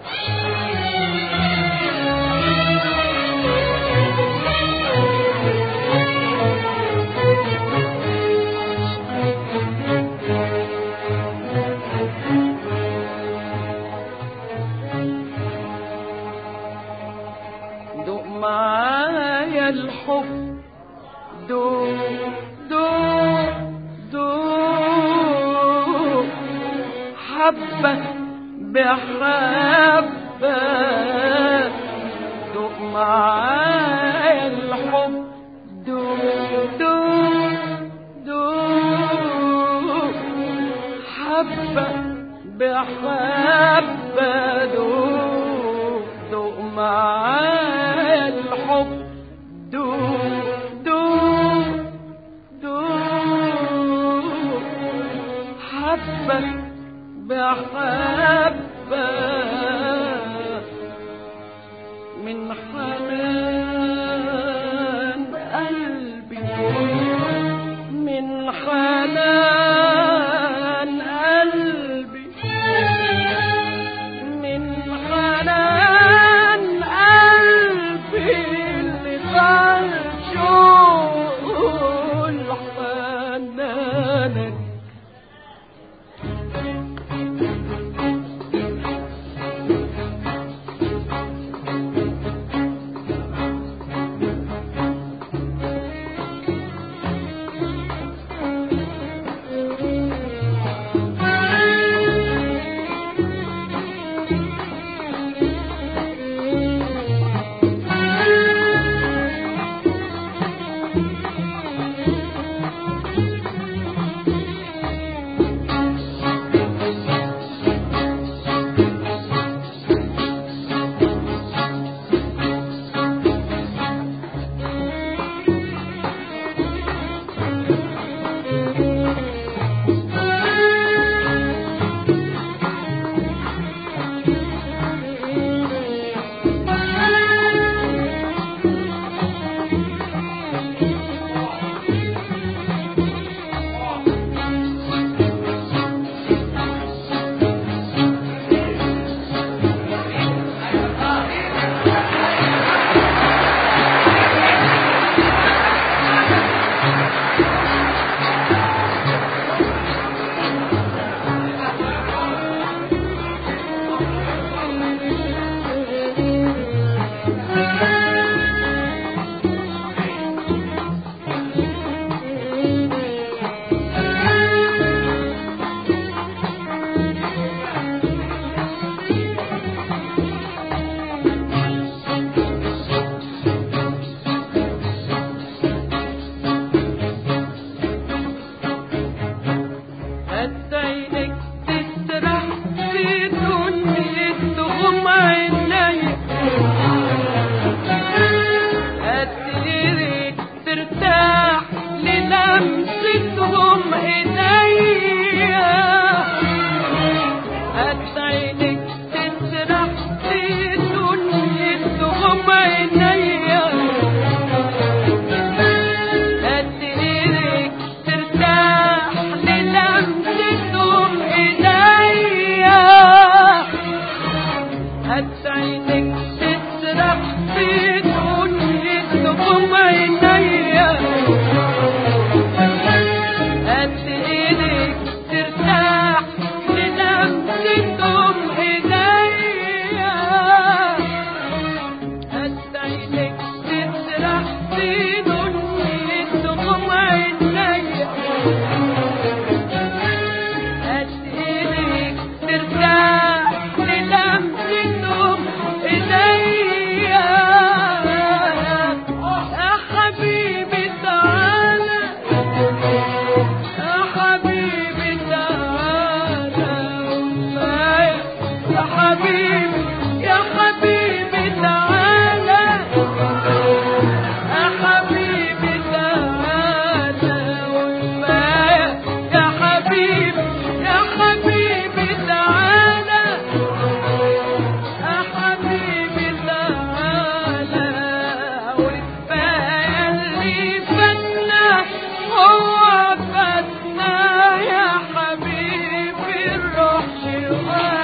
دوق معايا الحب دوق دوق دوق حبة بحبة دوق معايا الحب دوق دوق دوق حبة بحبة دوق دوق معايا الحب دوق دوق دوق حبة بحبة من حنان قلبي من حنان قلبي من حنان قلبي اللي صار شوق الحنان في دنيتكم عينيا قد ايدك ترتاح للمستهم ايديا قد عينك تسرح في دنيتكم عينيا قد ايدك ترتاح للمستهم ايديا يا حبيبي تعالى يا حبيبي تعالى ومعايا يا حبيبي يا حبيبي تعالى يا حبيبي تعالى ومعايا يا حبيبي يا حبيبي تعالى يا حبيبي تعالى وكفاية اللي فاتنا هو فاتنا يا حبيبي الروح شوال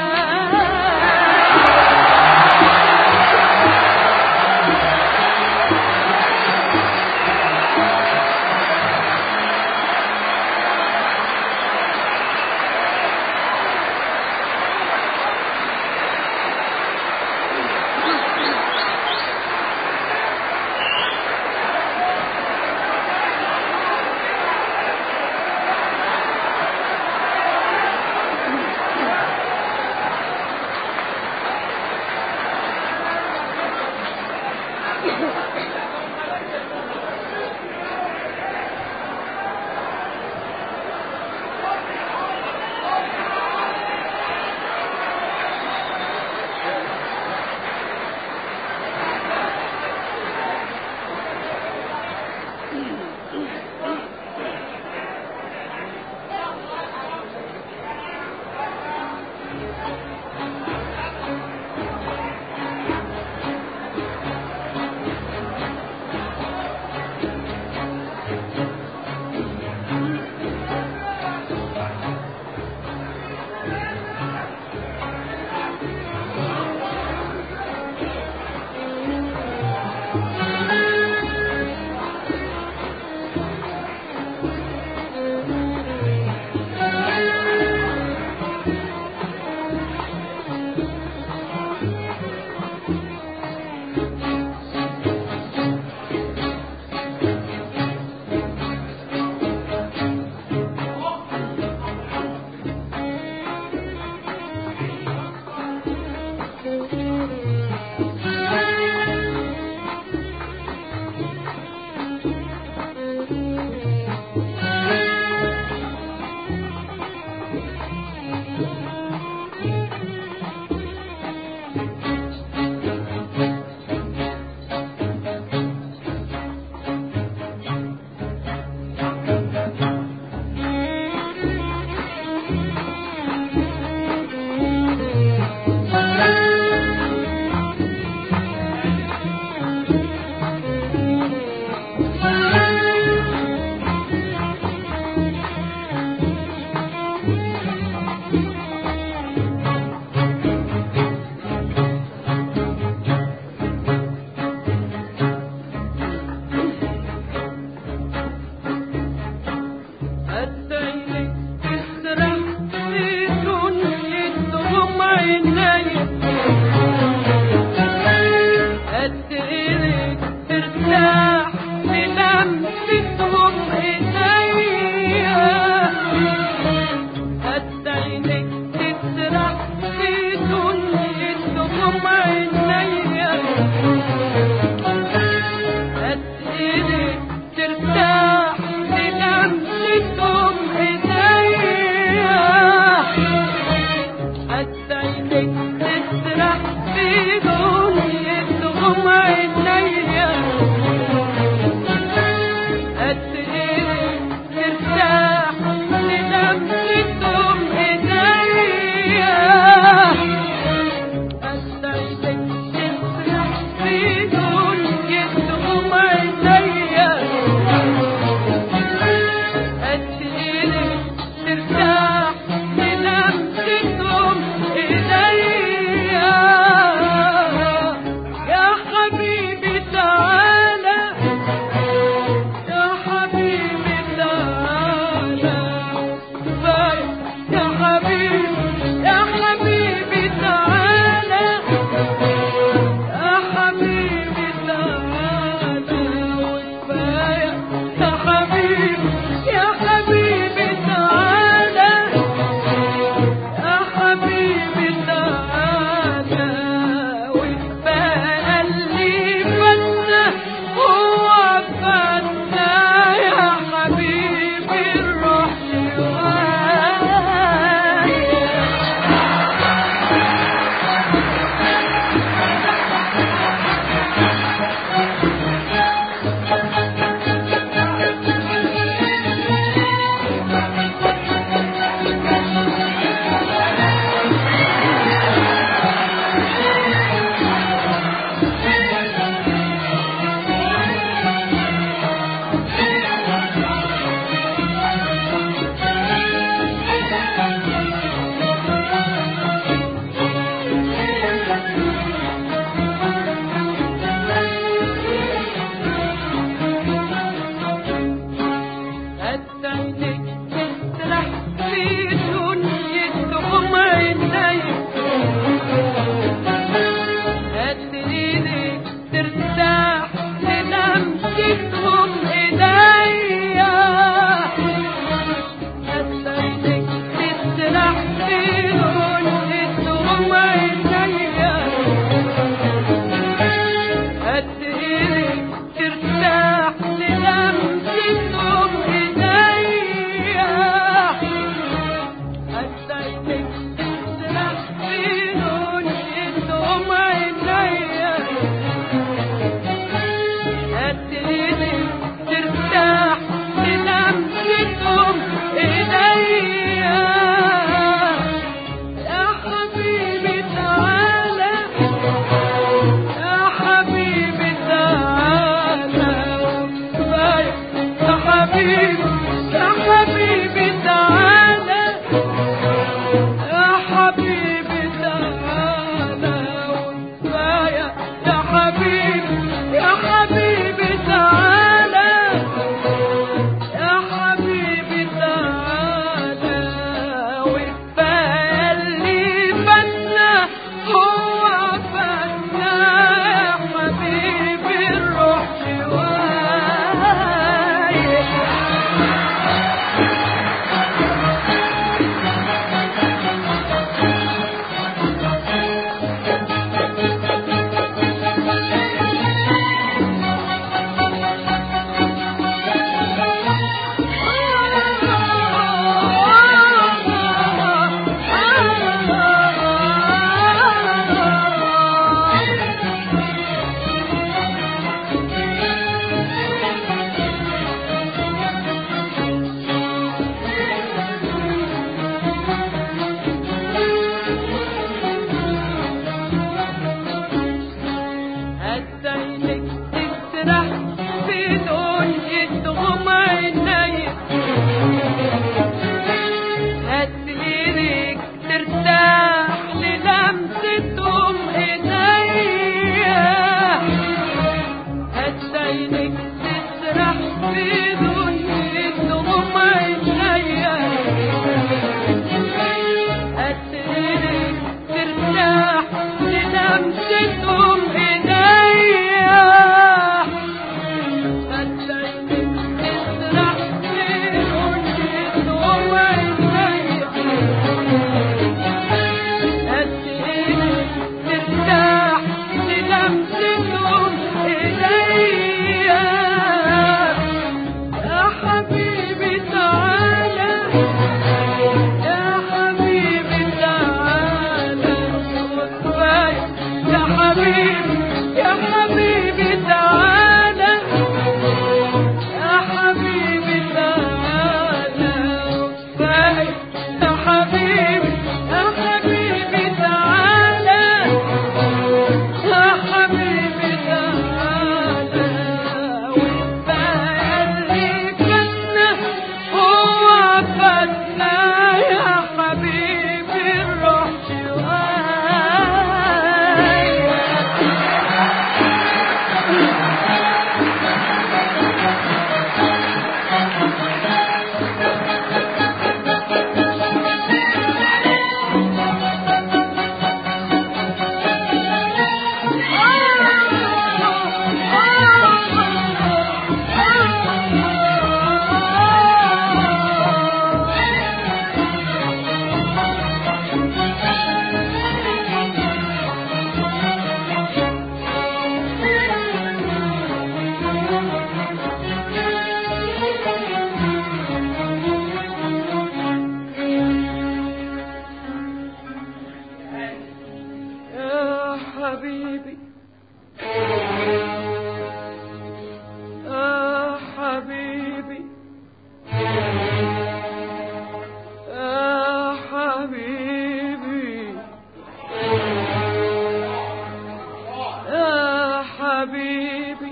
حبيبي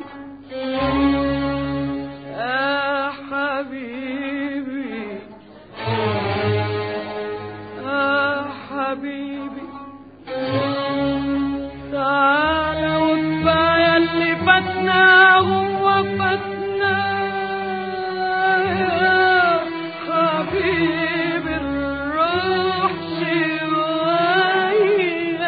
يا حبيبي يا حبيبي تعالى وكفاية اللي فاتناهم وفاتنا يا حبيبي الروح شوية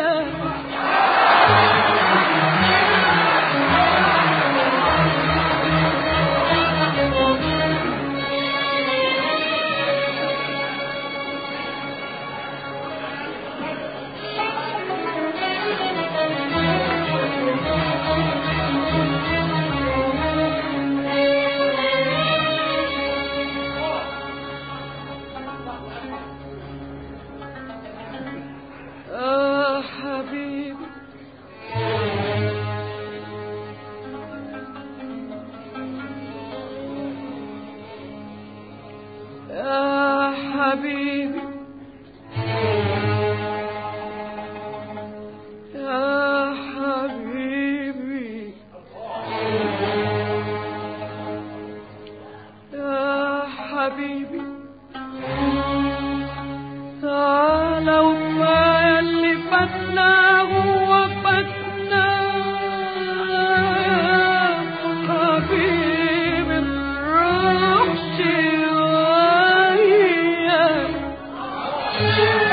يا حبيبي يا حبيبي يا حبيبي يا حبيبي تعالى وكفاية اللي فاتناه وفاتنا حبيبي الروح شوية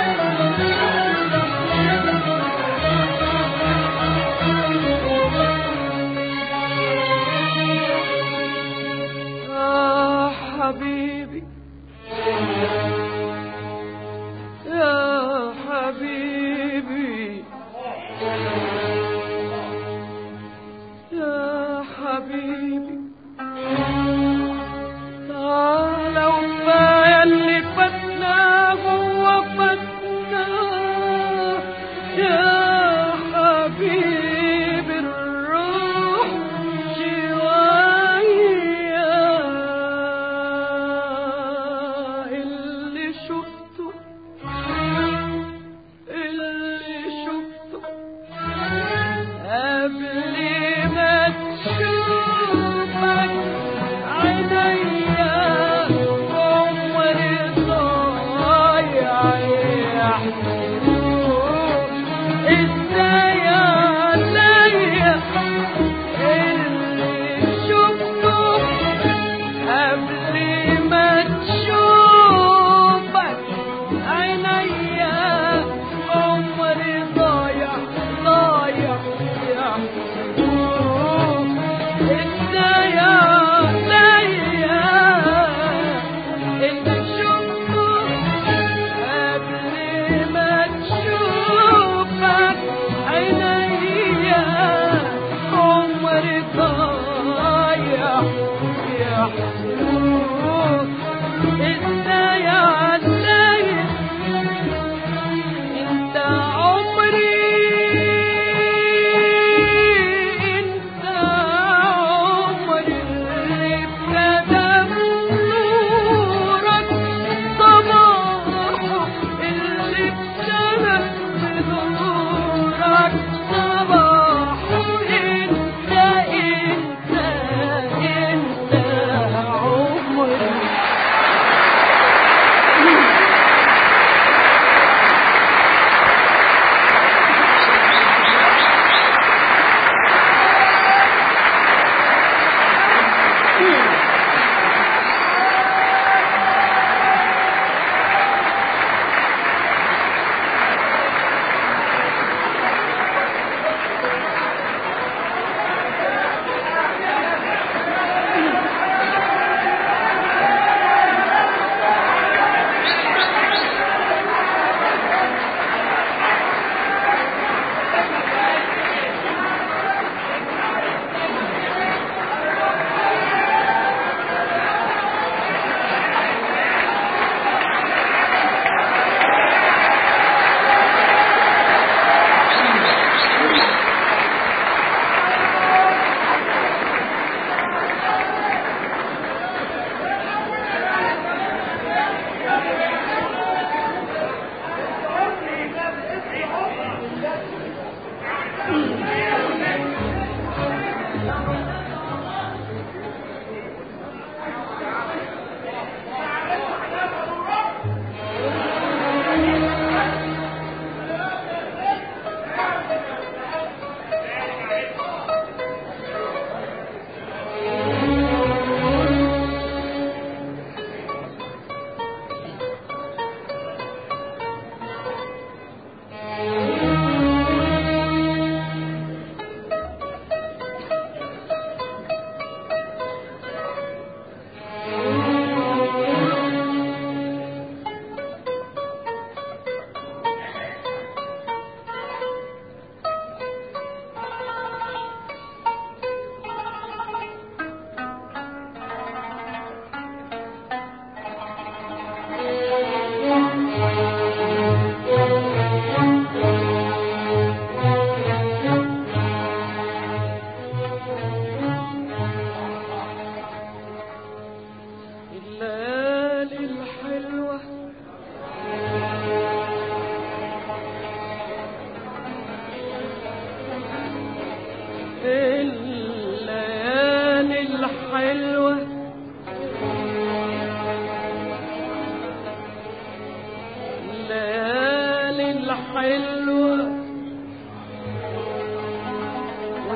يا حبيبي يا حبيبي يا حبيبي تعالى وكفاية اللي فاتناه وفاتنا يا حبيبي الروح شوية اللي شفته اللي شفته قبل ما تشوفك عينيا عمري ضايع يحسبوه ازاي عليا اللي شفته قبل ما تشوفك عينيا عمري ضايع ضايع يحسبوه ازاي عليا اللي شفته قبل ما تشوفك عينيا عمري ضايع يحسبوه ازاي عليا انت عمري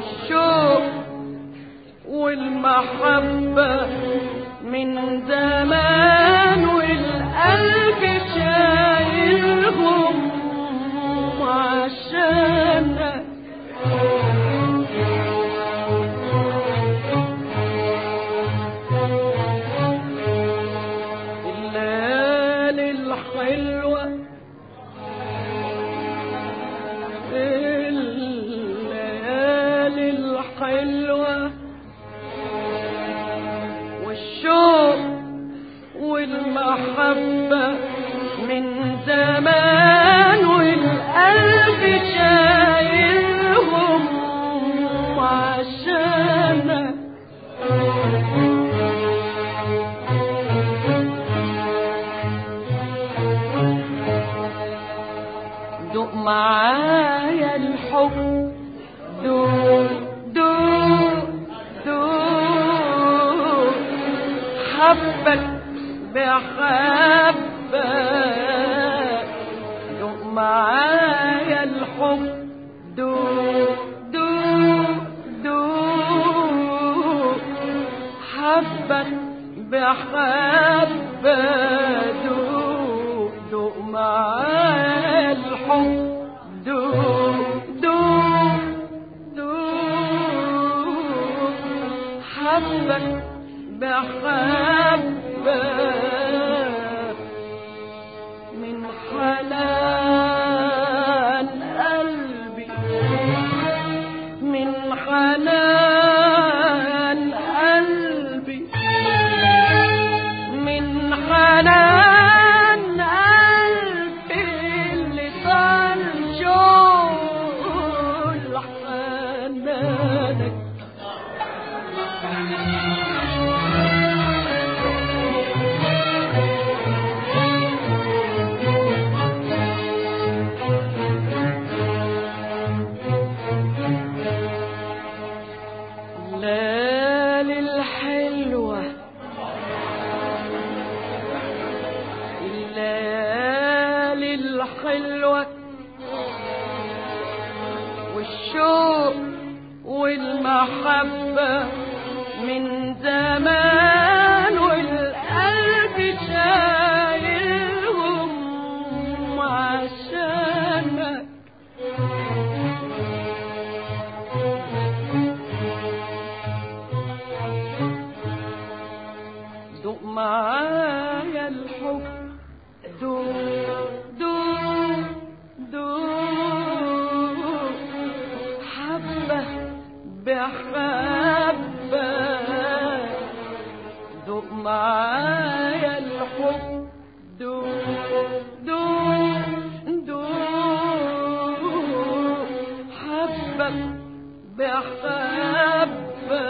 والشوق والمحبة من زمان والقلب شايلهم عشانك الليالي الحلوة الليالي الحلوة والشوق والمحبة من زمان والقلب شايلهم عشانك دوق معايا الحب دوق دوق دوق حبك بحبك دوق معايا الحب دوق دوق دوق حبك بحبك دوق دوق معايا الحب دوق دوق دوق حبك بحبك من حنان قلبي من حنان قلبي من حنان قلبي اللي صار شوق حنانك الليالي الحلوة الليالي الحلوة والشوق والمحبة من زمان والقلب شايلهم عشانك دوق معايا الحب دوق دوق دوق حبة بحبة دوق معايا الحب دوق دوق دوق حبة بحبة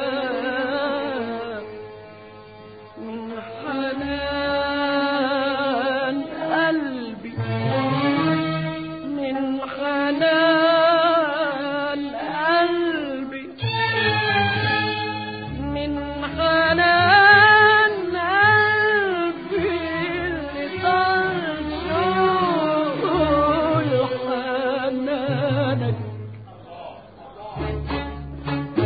من حنان قلبي من حنان قلبي من حنان قلبي اللي طال شوق حنانك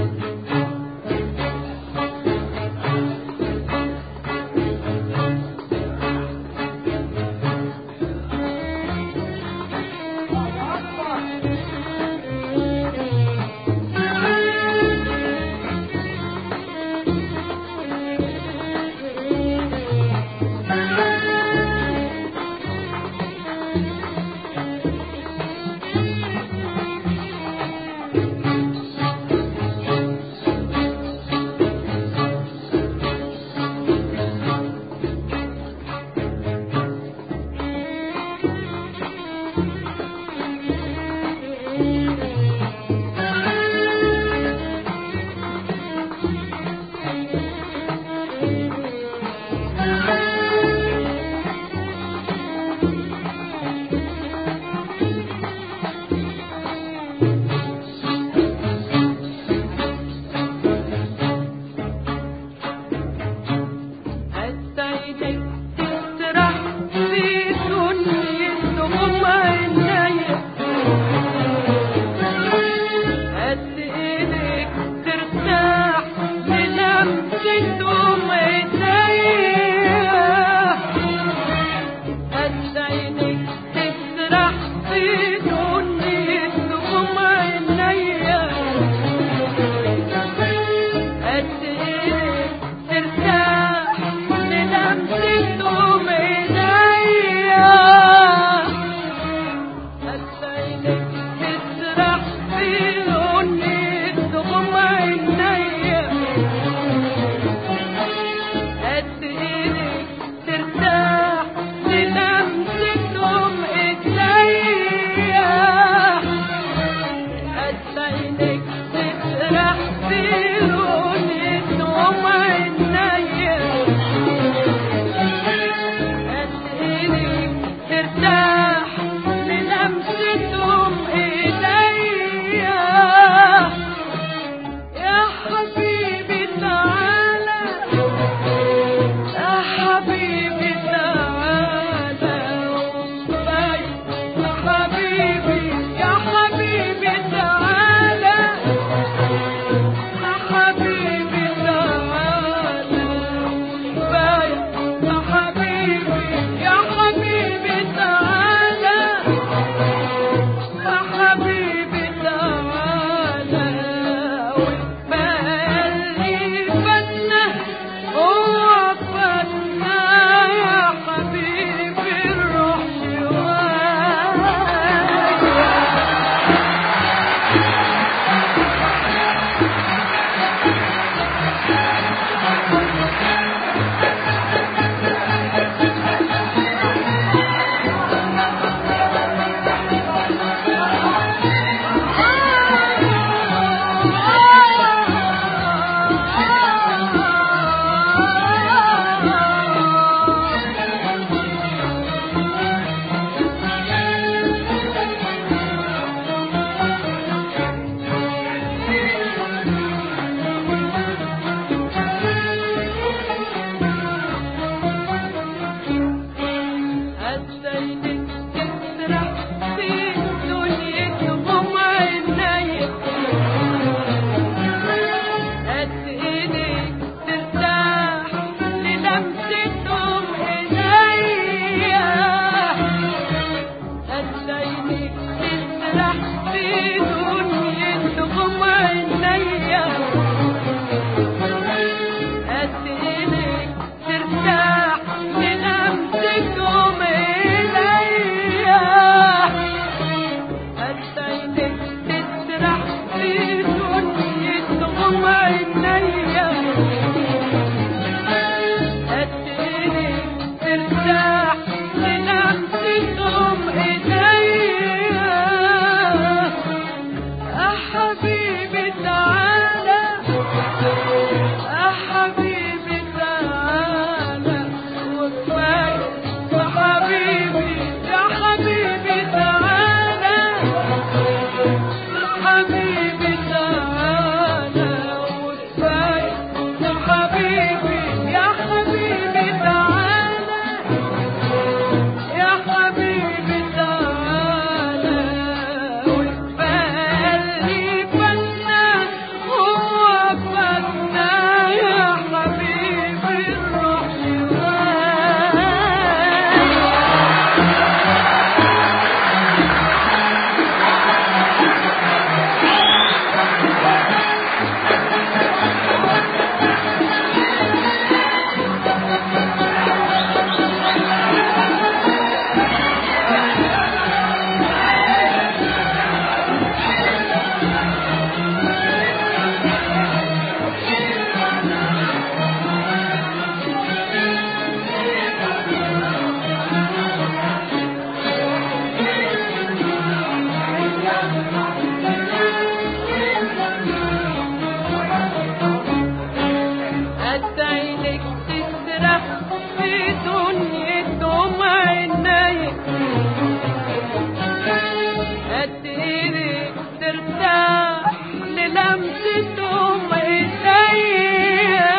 لمستهم ايديا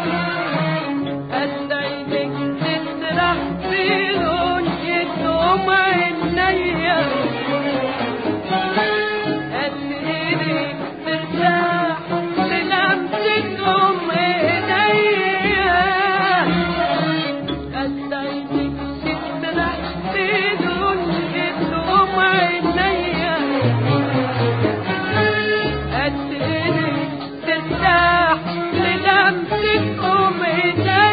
قديك تسرح في دنيتهم عينيا قد ايديك ترتاح للمستهم ايديا قديك تسرح في دنيتهم عينيا قد ايديك ترتاح للمستهم ايديا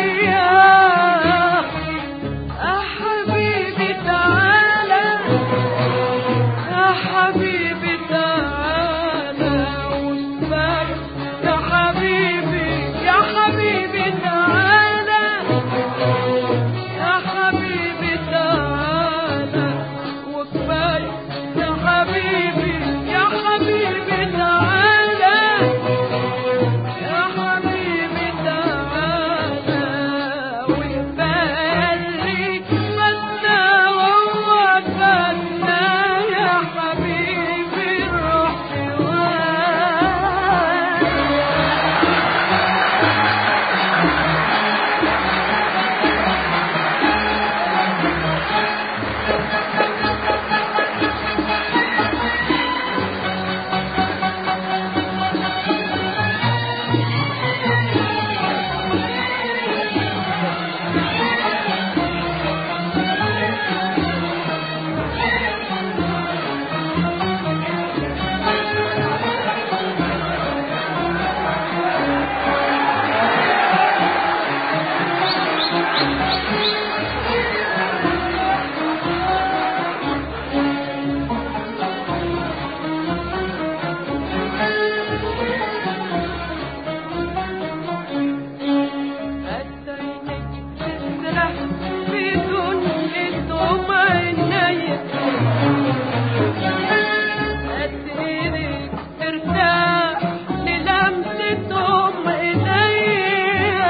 يا حبيبي تعالى يا حبيبي تعالى واسمعي يا حبيبي يا حبيبي تعالى يا حبيبي تعالى وكفاية يا حبيبي يا حبيبي تعالى يا حبيبي تعالى ويبالي فاتنا وهو فاتنا يا حبيبي الروح سواك قديك تسرح في دنيتهم عينيا قد ايديك ترتاح للمستهم ايديا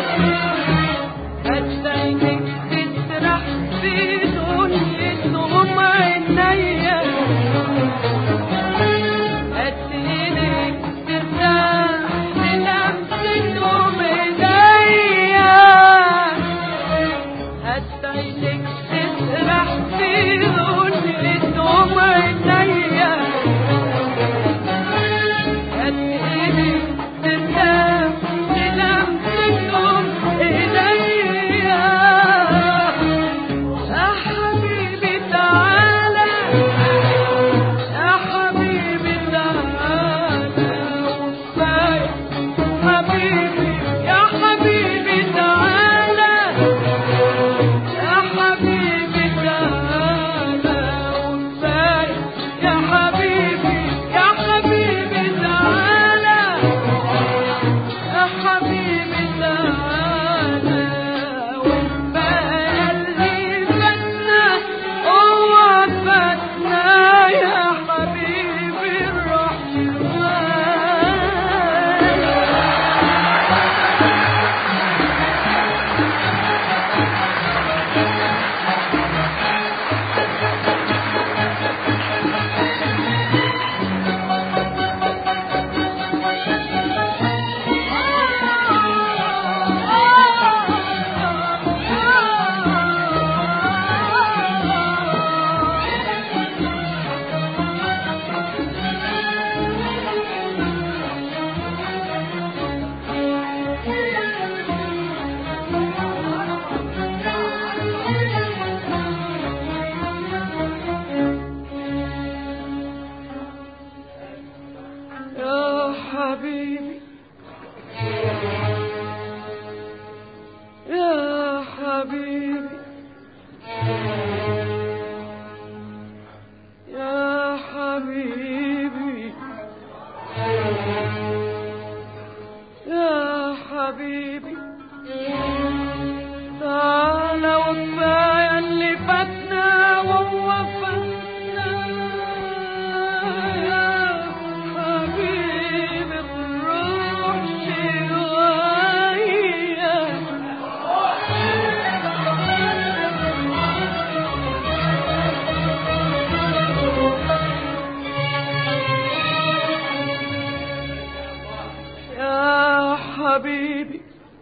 قديك تسرح في دنيتهم عينيا قد ايديك ترتاح للمستهم ايديا هتعينك تسرح في دنيتهم عينيا هتعينك ترتاح للمستهم ايديا يا حبيبي تعالى يا حبيبي تعالى وكفاية حبيبي يا حبيبي تعالى يا حبيبي تعالى وكفاية يا حبيبي يا حبيبي تعالى يا حبيبي تعالى وكفاية فاتنا هو فاتنا يا حبيبي الروح سواك يا حبيبي يا حبيبي يا حبيبي يا حبيبي تعالى وكفاية اللي فاتنا وهو فاتنا يا حبيبي الروح شوية حبيبي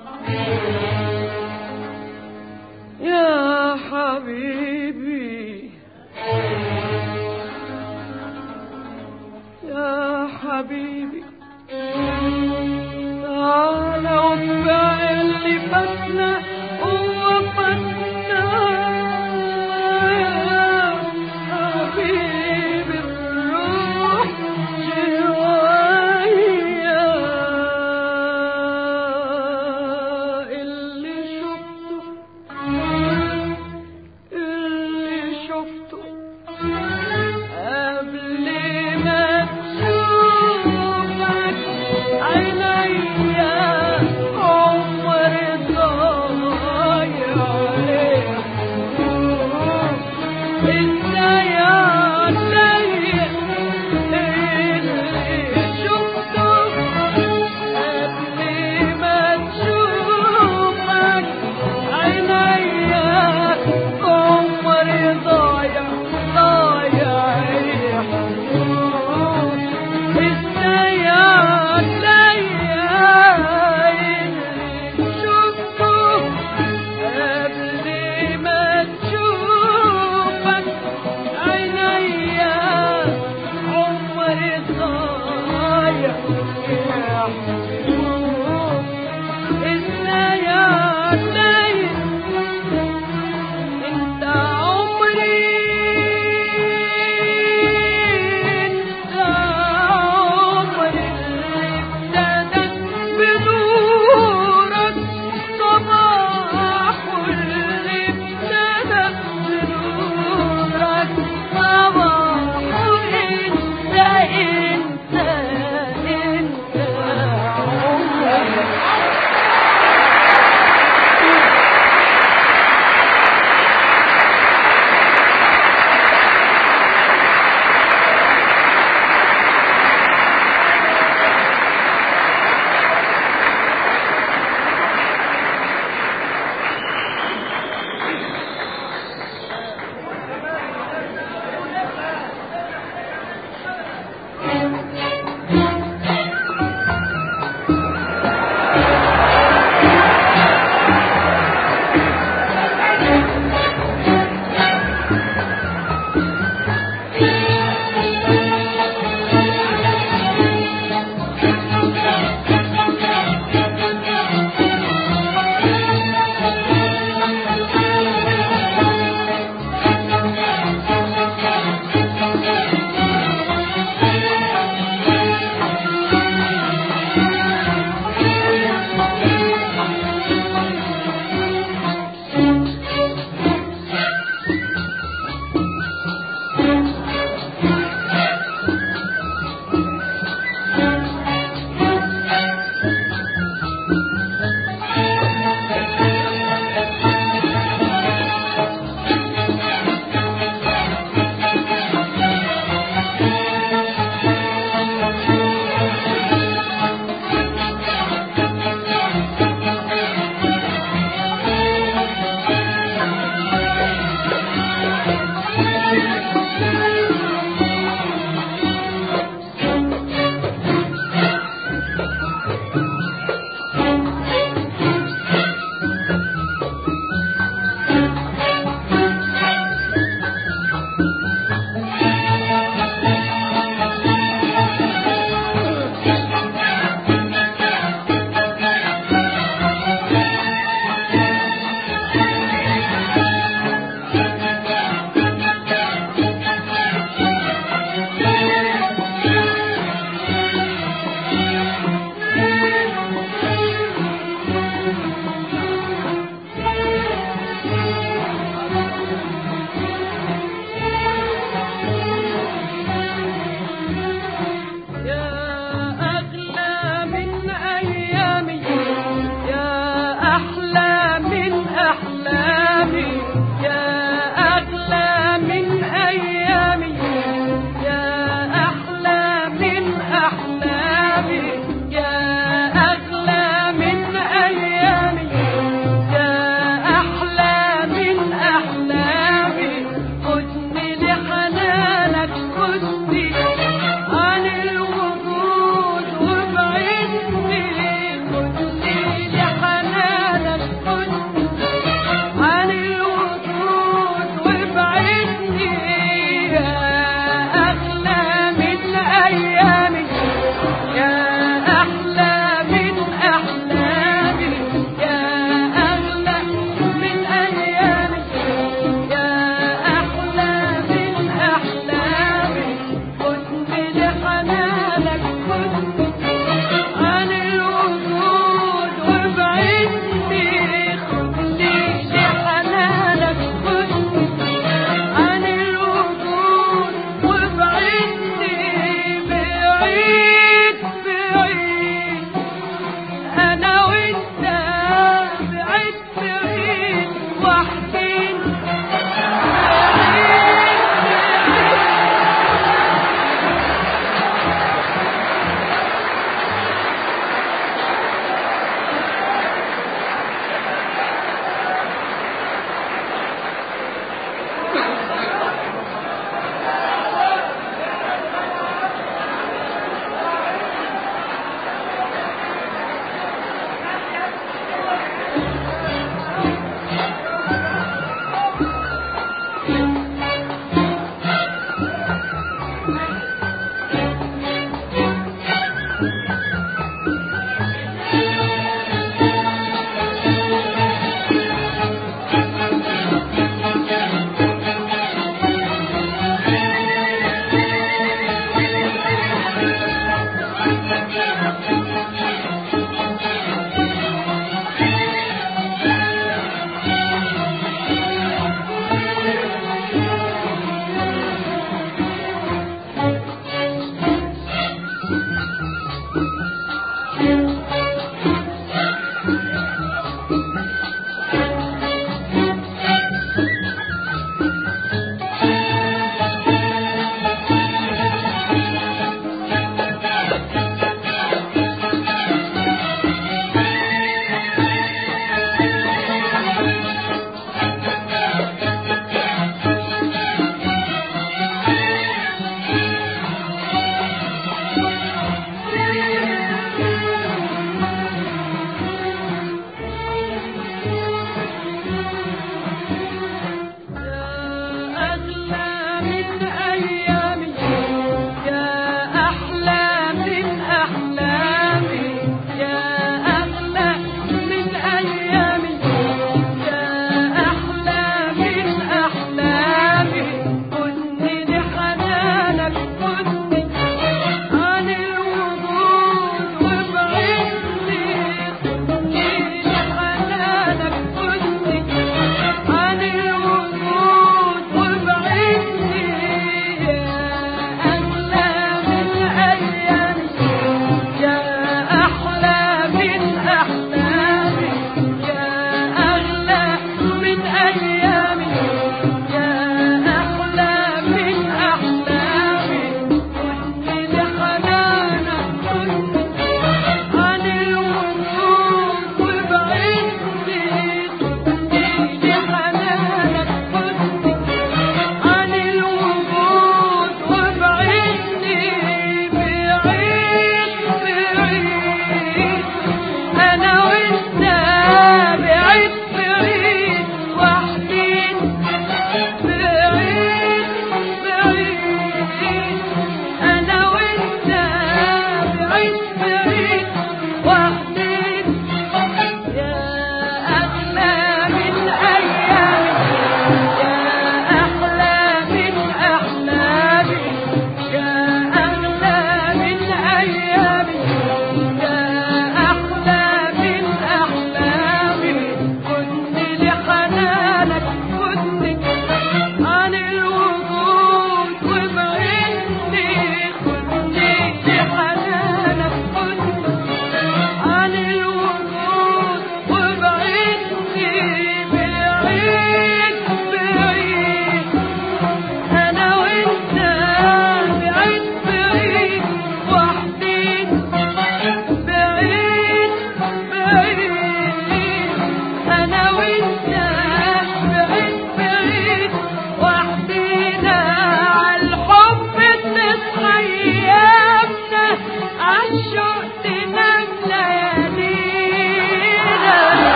يا حبيبي يا حبيبي تعالى واتبع اللي فاتنا هو فاتنا يا حبيبي الروح شوية اللي شفته اللي شفته قبل ما تشوفك عينيا عمر ضايع انت يا عليا اللي شفته قبل ما تشوفك عينيا عمري ضايع ضايع يا حبيبي انت يا عليا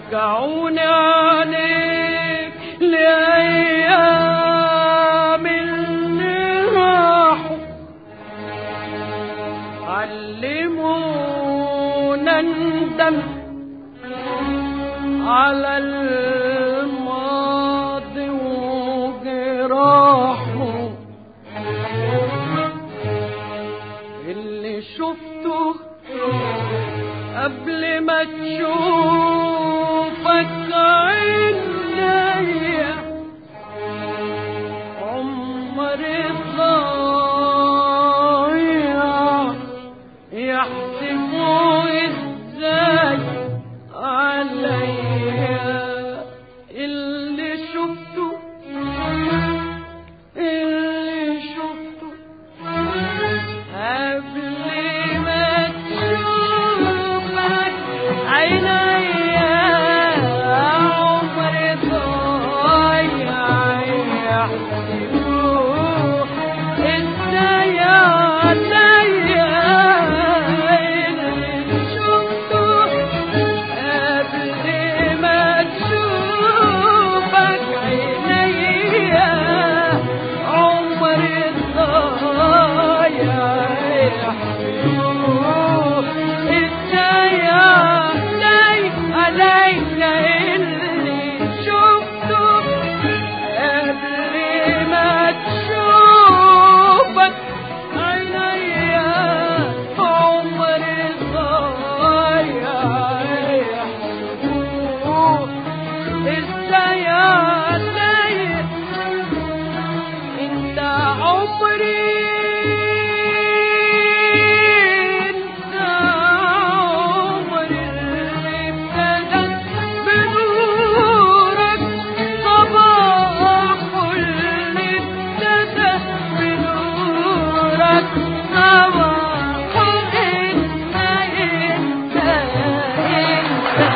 رجعوني عليك لأيام اللي راحوا علمونا ندم على الماضي وجراحه اللي شفته قبل ما تشوفك عينيا عمري ضايع يحسبوا ازاي عليا اللي شفته اللي شفته قبل ما تشوفك عينيا عمري ضايع يحسبوه ازاي عليا اللي شفته قبل ما تشوفك عينيا عمري ضايع يحسبوه ازاي علي عليا اللي شفته قبل ما تشوفك عينيا عمري ضايع يحسبوه ازاي علي انت عمري انت عمري اللي ابتدت بنورك صباح اللي ابتدى بنورك صباح انت انت انت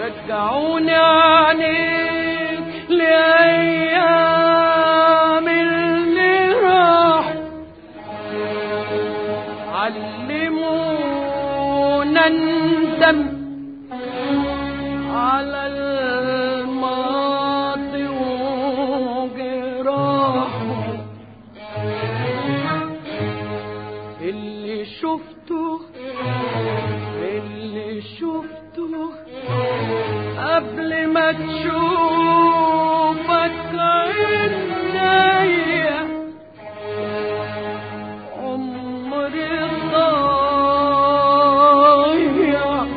رجعوني عنيك لأيام اللي راح علمونا ندم على الماضي وجراحه اللي شفته اللي شفته قبل ما تشوفك عينيا عمري ضايع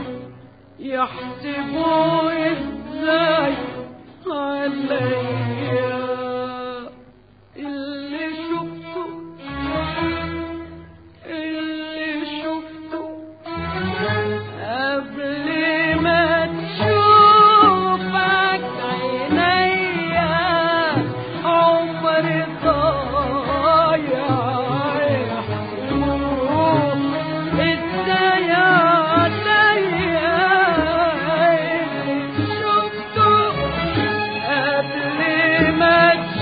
يحسبوا ازاي عليا اللي شفته اللي شفته قبل ما تشوفك عينيا عمري ضايع يحسبوه ازاي عليا اللي شفته قبل ما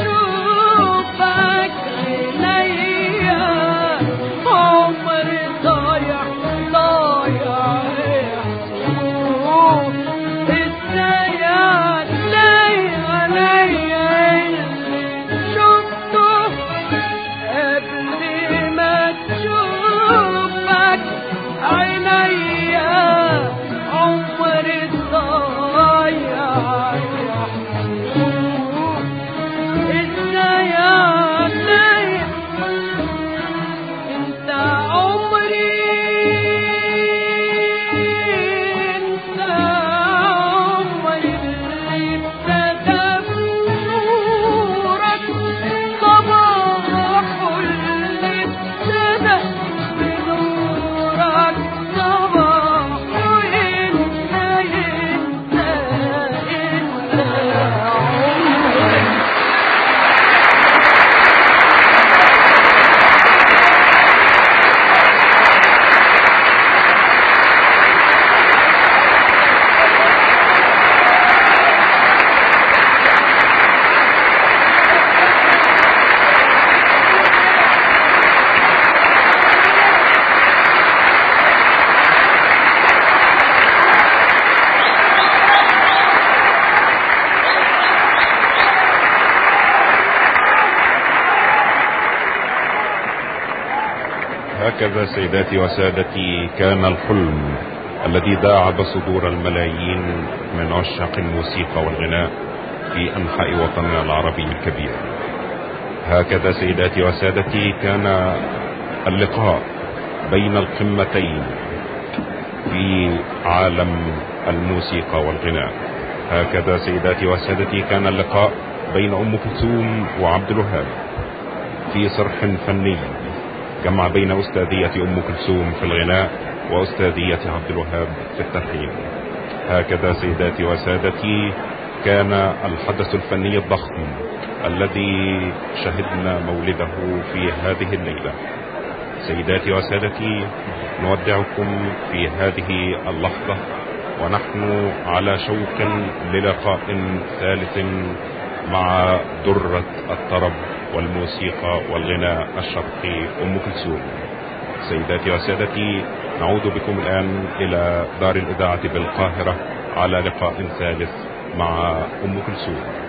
تشوفك عينيا عمري ضايع ضايع يحسبوه ازاي عليا عليا اللي شفته قبل ما تشوفك عينيا عمري ضايع يحسبوه ازاي عليا انت عمري انت عمري اللي ابتدى بنورك صباح اللي ابتدى بنورك صباح انت انت انت عمري هكذا سيداتي وسادتي كان الحلم الذي داعب صدور الملايين من عشاق الموسيقى والغناء في أنحاء وطننا العربي الكبير هكذا سيداتي وسادتي كان اللقاء بين القمتين في عالم الموسيقى والغناء هكذا سيداتي وسادتي كان اللقاء بين أم كلثوم وعبد الوهاب في صرح فني جمع بين أستاذية أم كلثوم في الغناء وأستاذية عبد الوهاب في التلحين هكذا سيداتي وسادتي كان الحدث الفني الضخم الذي شهدنا مولده في هذه الليلة سيداتي وسادتي نودعكم في هذه اللحظة ونحن على شوق للقاء ثالث مع درة الطرب والموسيقى والغناء الشرقي أم كلثوم سيداتي وسادتي نعود بكم الآن إلى دار الإذاعة بالقاهرة على لقاء ثالث مع أم كلثوم